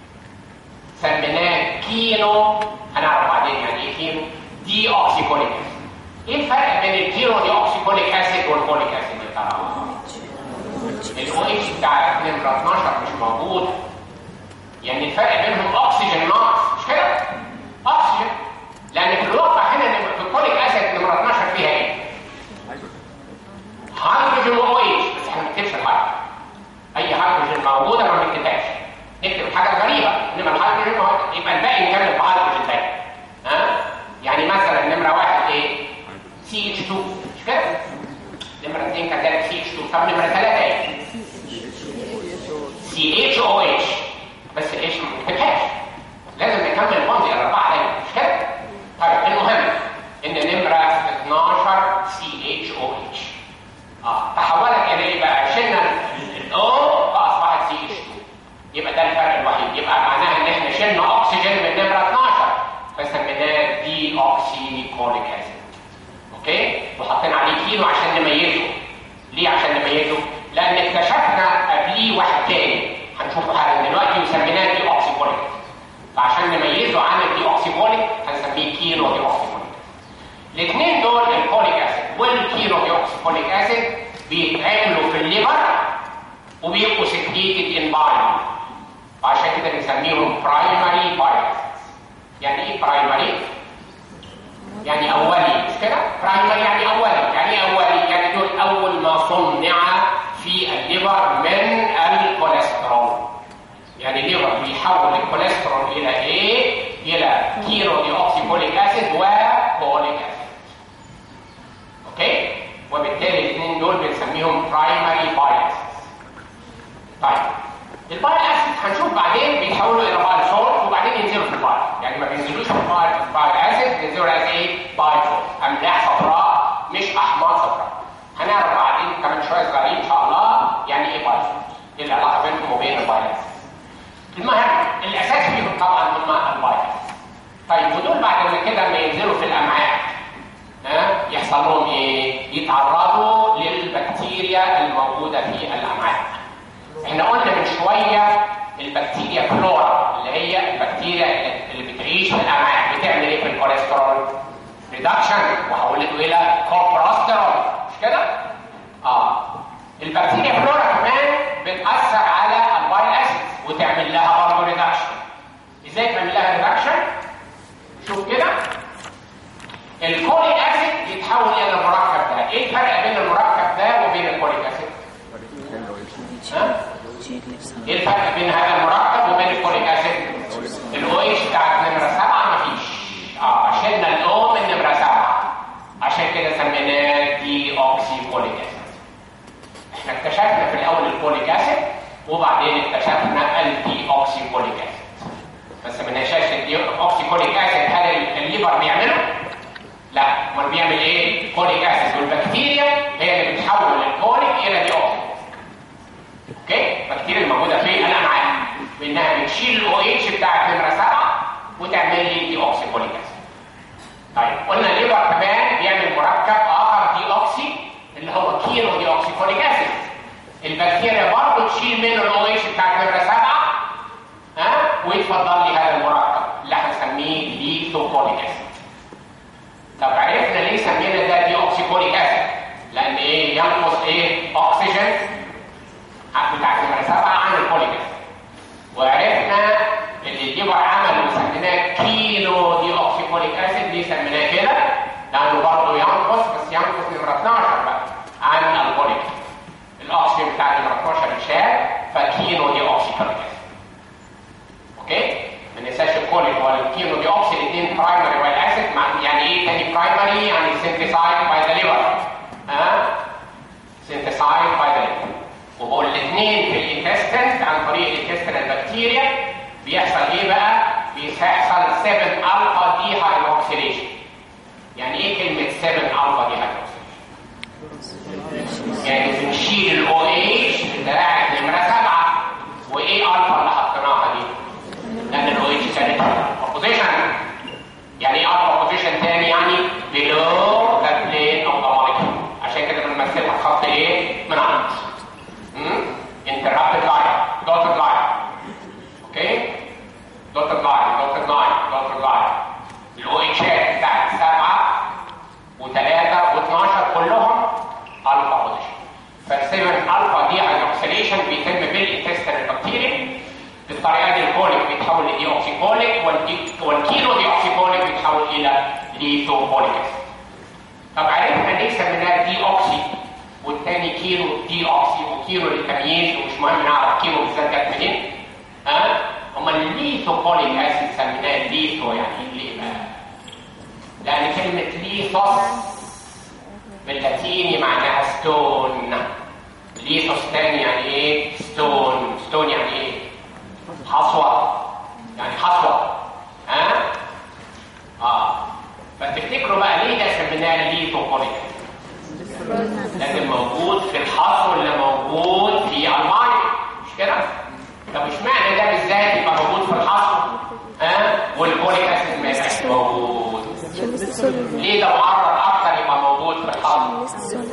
سميناه كينو هنعرف بعدين يعني ايه كينو دي اوكسيكوليك اسيد ايه الفرق بين الكينو دي اوكسيكوليك اسيد والكوليك اسيد يا ترى؟ الاو اتش بتاع نمره 12 مش موجود يعني الفرق بينهم اكسجين ناقص مش كده؟ اكسجين لان في الواقع هنا في الكوليك اسيد نمره 12 فيها ايه؟ هيدروجين و اتش بس احنا ما بنكتبش الهيدروجين اي هيدروجين موجوده ما بنكتبهاش نكتب حاجه غريبه انما الهيدروجين موجود يبقى الباقي نكمل بهيدروجين تاني ها يعني مثلا نمره واحد ايه؟ سي اتش 2 مش كده؟ نمره اثنين كذلك سي اتش 2 طب نمره ثلاثه ايه؟ سي اتش او اتش بس الاتش ما بنكتبهاش لازم نكمل البوند الاربعه دايما مش كده؟ طيب المهم ان نمره 12 سي اتش او اتش اه تحولت الى ايه بقى؟ شلنا الاو فاصبحت سي اتش 2 يبقى ده الفرق الوحيد يبقى معناها ان احنا شلنا اكسجين من نمره اوكسيكوليك اسيد اوكي وحاطين عليه كيلو عشان نميزه ليه عشان نميزه لان اكتشفنا قبليه واحد تاني هنشوفه حالا دلوقتي وسميناه دي اوكسيكوليك فعشان نميزه عن الدي اوكسيكوليك هنسميه كيلو دي اوكسيكوليك الاثنين دول الكوليك اسيد والكيلو دي اوكسيكوليك اسيد بيتعملوا في الليفر وبيبقوا سكريتد ان بايل وعشان كده بنسميهم برايمري بايل يعني ايه برايمري؟ يعني اولي مش كده؟ برايمري يعني اولي يعني ايه اولي؟ يعني دول اول ما صنع في الليفر من الكوليسترول يعني الليفر بيحول الكوليسترول الى ايه؟ الى كيلو دي اوكسيكوليك اسيد وكوليك اسيد اوكي؟ وبالتالي الاثنين دول بنسميهم برايمري بايل طيب البايل اسيد هنشوف بعدين بيتحولوا الى بايل سولت وبعدين ينزلوا في البايل يعني ما بينزلوش في البايل بايل اسيد بينزلوا از ايه بايل سولت املاح صفراء مش احماض صفراء هنعرف بعدين كمان شويه صغيرين ان شاء الله يعني ايه بايل سولت ايه العلاقه بينهم وبين البايل اسيد المهم الاساس فيهم طبعا هم البايل اسيد طيب ودول بعد ما كده لما ينزلوا في الامعاء ها يحصل لهم ايه يتعرضوا للبكتيريا الموجوده في الامعاء احنا قلنا من شويه البكتيريا فلورا اللي هي البكتيريا اللي بتعيش في الامعاء بتعمل ايه في الكوليسترول ريدكشن وحولته الى كوليسترول مش كده اه البكتيريا فلورا كمان بتاثر على البايل اسيد وتعمل لها برضه ريدكشن ازاي تعمل لها ريدكشن شوف كده الكوليك اسيد يتحول الى المركب ده ايه الفرق بين المركب ده وبين الكوليك اسيد ها ايه الفرق بين هذا المركب وبين الكوليك اسيد الاو اتش بتاعت نمره 7 مفيش اه شلنا الاو من نمره 7 عشان كده سميناه دي اوكسي كوليك اسيد احنا اكتشفنا في الاول الكوليك اسيد وبعدين اكتشفنا الدي اوكسي كوليك اسيد بس ما ننساش الدي اوكسي كوليك اسيد هل الليفر بيعمله؟ لا امال بيعمل ايه؟ كوليك اسيد والبكتيريا هي اللي بتحول الكوليك الى دي اوكسي اوكي البكتيريا الموجوده في الامعاء بانها بتشيل الاو اتش بتاعت نمره 7 وتعمل لي دي اوكسي كوليك اسيد طيب قلنا الليفر كمان بيعمل مركب اخر دي اوكسي اللي هو كيلو دي اوكسي كوليك اسيد البكتيريا برضه تشيل منه الاو اتش بتاعت نمره 7 ها ويتفضل لي هذا المركب اللي هنسميه ليثوكوليك اسيد طب عرفنا ليه سمينا ده دي اوكسي كوليك اسيد لان ايه ينقص ايه اكسجين بتاعت نمرة سبعة عن الكوليك اسيد وعرفنا اللي الليفر عمل وسميناه كيلو دي اوكسي كوليك اسيد ليه سميناه كده لانه برضه ينقص بس ينقص نمرة 12 بقى عن الكوليك الاكسجين بتاع نمرة 12 اتشال فكيلو دي اوكسي كوليك اسيد اوكي ما ننساش الكوليك والكيلو دي اوكسي الاثنين برايمري وايل اسيد يعني ايه تاني برايمري يعني سنتسايد باي ذا ليفر ها سنتسايد باي ذا ليفر وبقول الاثنين في الانتستنت عن طريق الانتستنال بكتيريا بيحصل ايه بقى؟ بيحصل 7 الفا دي هيدروكسيليشن. يعني ايه كلمه 7 الفا دي هيدروكسيليشن؟ يعني بنشيل الاو اتش بتاعت نمره 7 وايه الفا اللي حطيناها دي؟ لان الاو اتش كانت بوزيشن يعني ايه الفا بوزيشن تاني يعني below the plane of the molecule عشان كده بنمثلها خط ايه؟ من عند interrupted line, dotted line. Okay? Dotted line, dotted line, dotted line. الاو اتشات بتاعت 7 و3 و12 كلهم الفا بوزيشن. فال7 الفا دي هيدروكسيليشن بيتم بالانتستين بكتيريا بالطريقه دي الكوليك بيتحول لدي اوكسيكوليك والكيلو دي اوكسيكوليك بيتحول الى ليثوكوليك طب عرفنا ليه سميناه دي اوكسي والتاني كيلو دي اوكسي وكيلو للتمييز ومش مهم نعرف كيلو بالذات جت منين ها امال الليثوكوليك اسيد سميناه ليثو يعني ليه بقى؟ لان كلمه ليثوس باللاتيني معناها ستون ليثوس تاني يعني ايه؟ ستون ستون يعني ايه؟ حصوه يعني حصوه ها؟ اه فتفتكروا بقى ليه ده سميناه ليثوكوليك لكن موجود في الحصر اللي موجود في الماء مش كده؟ طب اشمعنى ده بالذات يبقى موجود في الحصر ها أه؟ والبوليك اسيد ما يبقاش موجود ليه ده معرض اكتر يبقى موجود في الحظ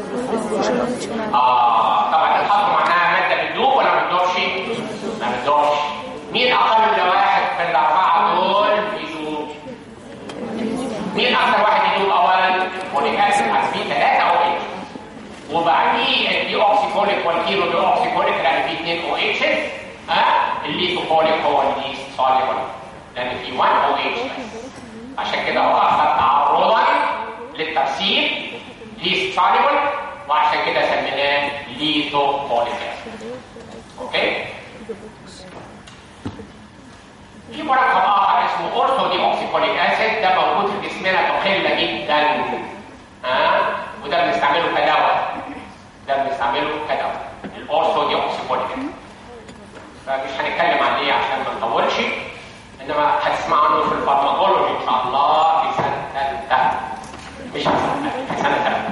اه طبعا الحظ معناها ماده بتدوب ولا ما بتدوبش ما بتدوبش مين اقل واحد في الاربعه دول بيدوب مين اكتر واحد يدوب اولا فوليك اسيد في ثلاثه او ايه وبعديه الدي اوكسيكوليك والكيلو دي اوكسيكوليك لان في اثنين او اتش ها الليثوكوليك هو اللي سوليبل لان في 1 او اتش عشان كده هو اخذ تعرضا للتفسير ليست سوليبل وعشان كده سميناه ليثوكوليك اوكي في مركب اخر اسمه اورثو دي اوكسيكوليك اسيد ده موجود في جسمنا بقله جدا ها وده بنستعمله كدواء ده بنستعمله كدواء الاورثو دي اوكسيكوليك فمش هنتكلم عليه عشان ما نطولش انما هتسمع عنه في الفارماكولوجي ان شاء الله في سنه ثالثه مش في سنه ثالثه في سنه ثالثه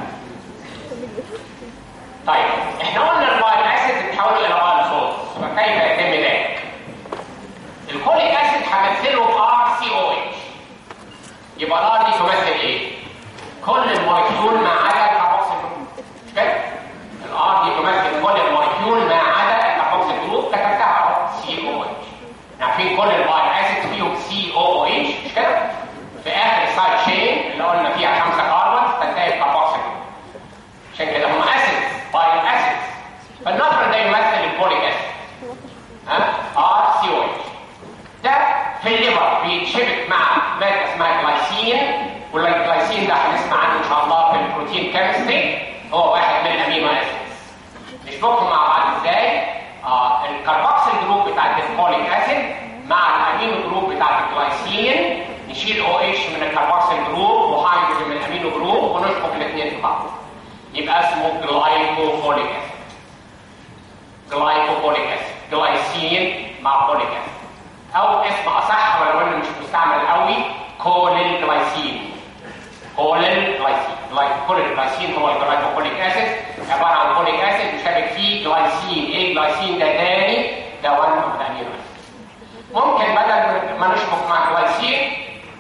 طيب احنا قلنا البايل اسيد بتتحول الى بايل صوت فكيف يتم ذلك؟ الكوليك اسيد همثله ار سي او اتش يبقى الار دي تمثل ايه؟ كل المولكيول ما عدا الكاربوكسيل جروب مش كده؟ الار دي تمثل كل المولكيول ما عدا الكاربوكسيل جروب كتبتها اهو سي او اتش عارفين كل البايل اسيد فيهم سي او اتش مش كده؟ في اخر السايد تشين اللي قلنا فيها خمسه كاربونز تنتهي الكاربوكسيل جروب عشان كده هم اسيد بايل اسيد فالنفر ده يمثل الكوليك اسيد ها ار سي او اتش ده في الليفر بيتشبك مع ماده اسمها جلايسين والجلايسين ده هنسمع عنه ان شاء الله في البروتين كيمستري هو واحد من الامينو اسيدز نشبكهم مع بعض ازاي؟ آه الكربوكسيل جروب بتاعت الكوليك اسيد مع الامينو جروب بتاعت الجلايسين نشيل او اتش من الكربوكسيل جروب وهيدروجين من الامينو جروب ونشبك الاثنين في بعض يبقى اسمه جلايكوفوليك اسيد جلايكوفوليك اسيد جلايسين مع فوليك اسيد او اسم اصح ولو انه مش مستعمل قوي كولين جلايسين كولين جلايسين كولين جلايسين هو الجلايكوفوليك اسيد عباره عن فوليك اسيد مشابك فيه جلايسين ايه جلايسين ده تاني ده 1 اوف ذا امينو ممكن بدل ما نشبك مع جلايسين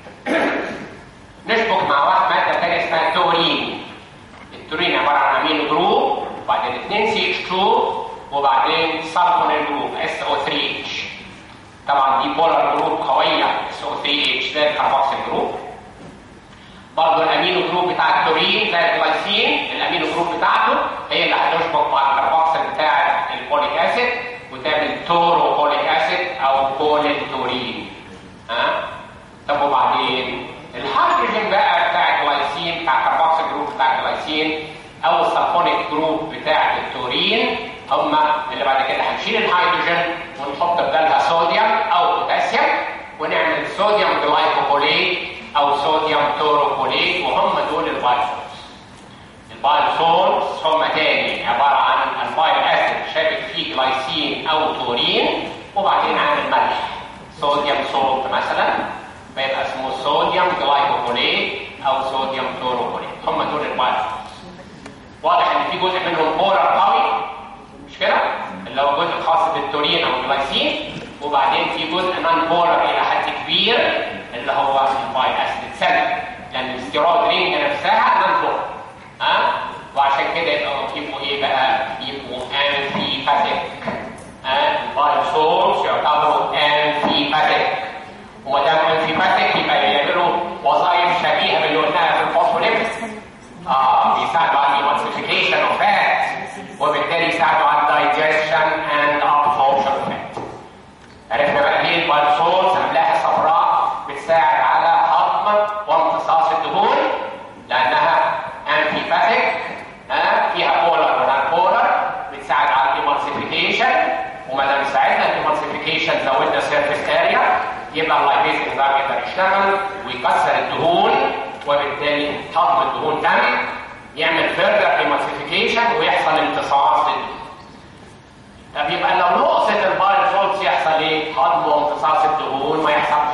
نشبك مع واحد ماده ثانيه اسمها تورين التورين عباره عن امينو جروب وبعدين 2 سي اتش 2 وبعدين سلفونيل جروب اس او 3 اتش طبعا دي بولار جروب قويه اس او 3 اتش ده الكربوكسيل جروب برضه الامينو جروب بتاع التورين زي الجلايسين الامينو جروب بتاعته هي اللي هتشبك مع الكربوكسيل بتاع البوليك اسيد وتعمل تورو بوليك اسيد او كولينتورين ها طب وبعدين الهيدروجين بقى بتاع الجلايسين بتاع الكربوكسيل جروب بتاع الجلايسين او السلفونيك جروب بتاع التورين هم اللي بعد كده هنشيل الهيدروجين ونحط بدالها صوديوم او بوتاسيوم ونعمل صوديوم جلايكوبوليت او صوديوم توروبوليت وهم دول البايسولز البايسولز هم تاني عباره عن البايل اسيد شابك فيه جلايسين او تورين وبعدين عامل ملح صوديوم سولت مثلا فيبقى اسمه صوديوم جلايكوبوليت او صوديوم توروبوليت هم دول البايسولز واضح ان في جزء منهم بولر قوي مش كده اللي هو الجزء الخاص بالتورين او الجلايسين وبعدين في جزء نون بولر الى حد كبير اللي هو البايل اسيد سلبي لان الاستيراد رينج نفسها نون بولر ها وعشان كده يبقوا يبقوا ايه بقى يبقوا انفي باتيك البايل سولز يعتبروا انفي باتيك وما دام انفي باتيك يبقى يعملوا وظائف شبيهه باللي قلناها في الفوسفوليبيد اه بيساعدوا على الايمانسيفيكيشن اوف فات وبالتالي يساعدوا على الدايجيشن اند ابسوربشن اوف فات عرفنا بقى ليه البالسولز املاح الصفراء بتساعد على هضم وامتصاص الدهون لانها انفيباتيك آه فيها بولر ونان بولر بتساعد على الايمانسيفيكيشن وما دام ساعدنا الايمانسيفيكيشن زودنا سيرفيس اريا يبقى اللايبيز انزيم يقدر يشتغل ويكسر الدهون وبالتالي هضم الدهون تم يعمل فيرذر ايمانسيفيكيشن ويحصل امتصاص للدهون طب يبقى لو نقصت البايل سولتس يحصل ايه؟ هضم وامتصاص الدهون ما يحصلش.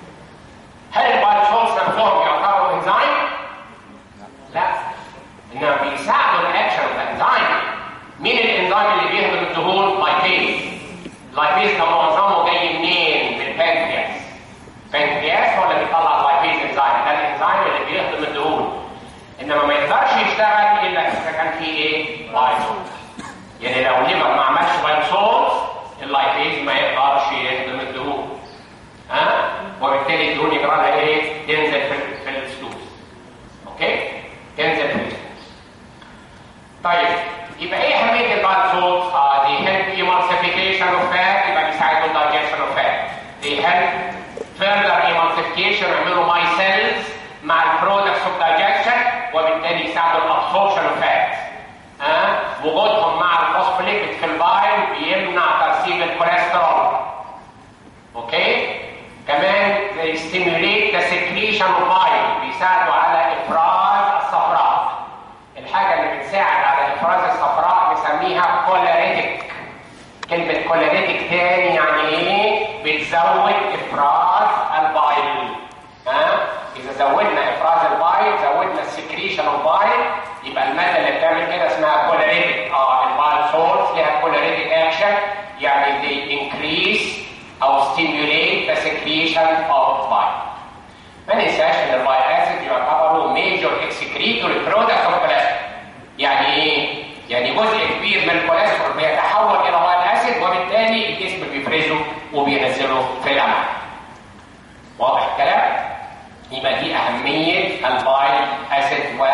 هل البايل سولتس نفسهم يعتبروا انزيم؟ لا. انما بيساعدوا الاكشن اوف الانزيم. مين الانزيم اللي بيهضم الدهون؟ لايبيز. لايبيز ده معظمه جاي منين؟ من البنكرياس. البنكرياس هو اللي بيطلع اللايبيز انزيم، ده الانزيم انزيم اللي بيهضم الدهون انما ما يقدرش يشتغل الا اذا كان في ايه؟ بايزول يعني لو الليفر ما عملش بايزول اللايبيز ما يقدرش يهضم الدهون ها وبالتالي الدهون يجرى لها ايه؟ تنزل في ال- في السلوك اوكي؟ تنزل في السلوك طيب يبقى ايه اهميه البالسولز؟ اه دي هيلب ايمالسيفيكيشن اوف فات يبقى بيساعدوا الدايجيشن اوف فات دي هيلب فيرذر ايمالسيفيكيشن يعملوا ماي سيلز مع البرودكتس اوف دايجيشن وبالتالي يساعدوا الابسوربشن اوف فات ها وجودهم مع الفوسفوليبيد في البايل بيمنع ترسيب الكوليسترول اوكي كمان they stimulate the secretion of bile بيساعدوا على افراز الصفراء الحاجه اللي بتساعد على افراز الصفراء بنسميها كوليريتك كلمه كوليريتك تاني يعني ايه بتزود افراز البايل ها اذا زودنا افراز البايل زودنا السكريشن اوف بايل يبقى الماده اللي بتعمل كده اسمها كوليريتك اه البايل سولز ليها كوليريتك اكشن يعني they increase او stimulate the secretion of bile ما ننساش ان البايل اسيد يعتبروا ميجور اكسكريتوري برودكت اوف كوليسترول يعني ايه؟ يعني جزء كبير من الكوليسترول بيتحول الى بايل اسيد وبالتالي الجسم بيفرزه وبينزله في الامعاء واضح الكلام؟ يبقى دي اهميه البايل اسيد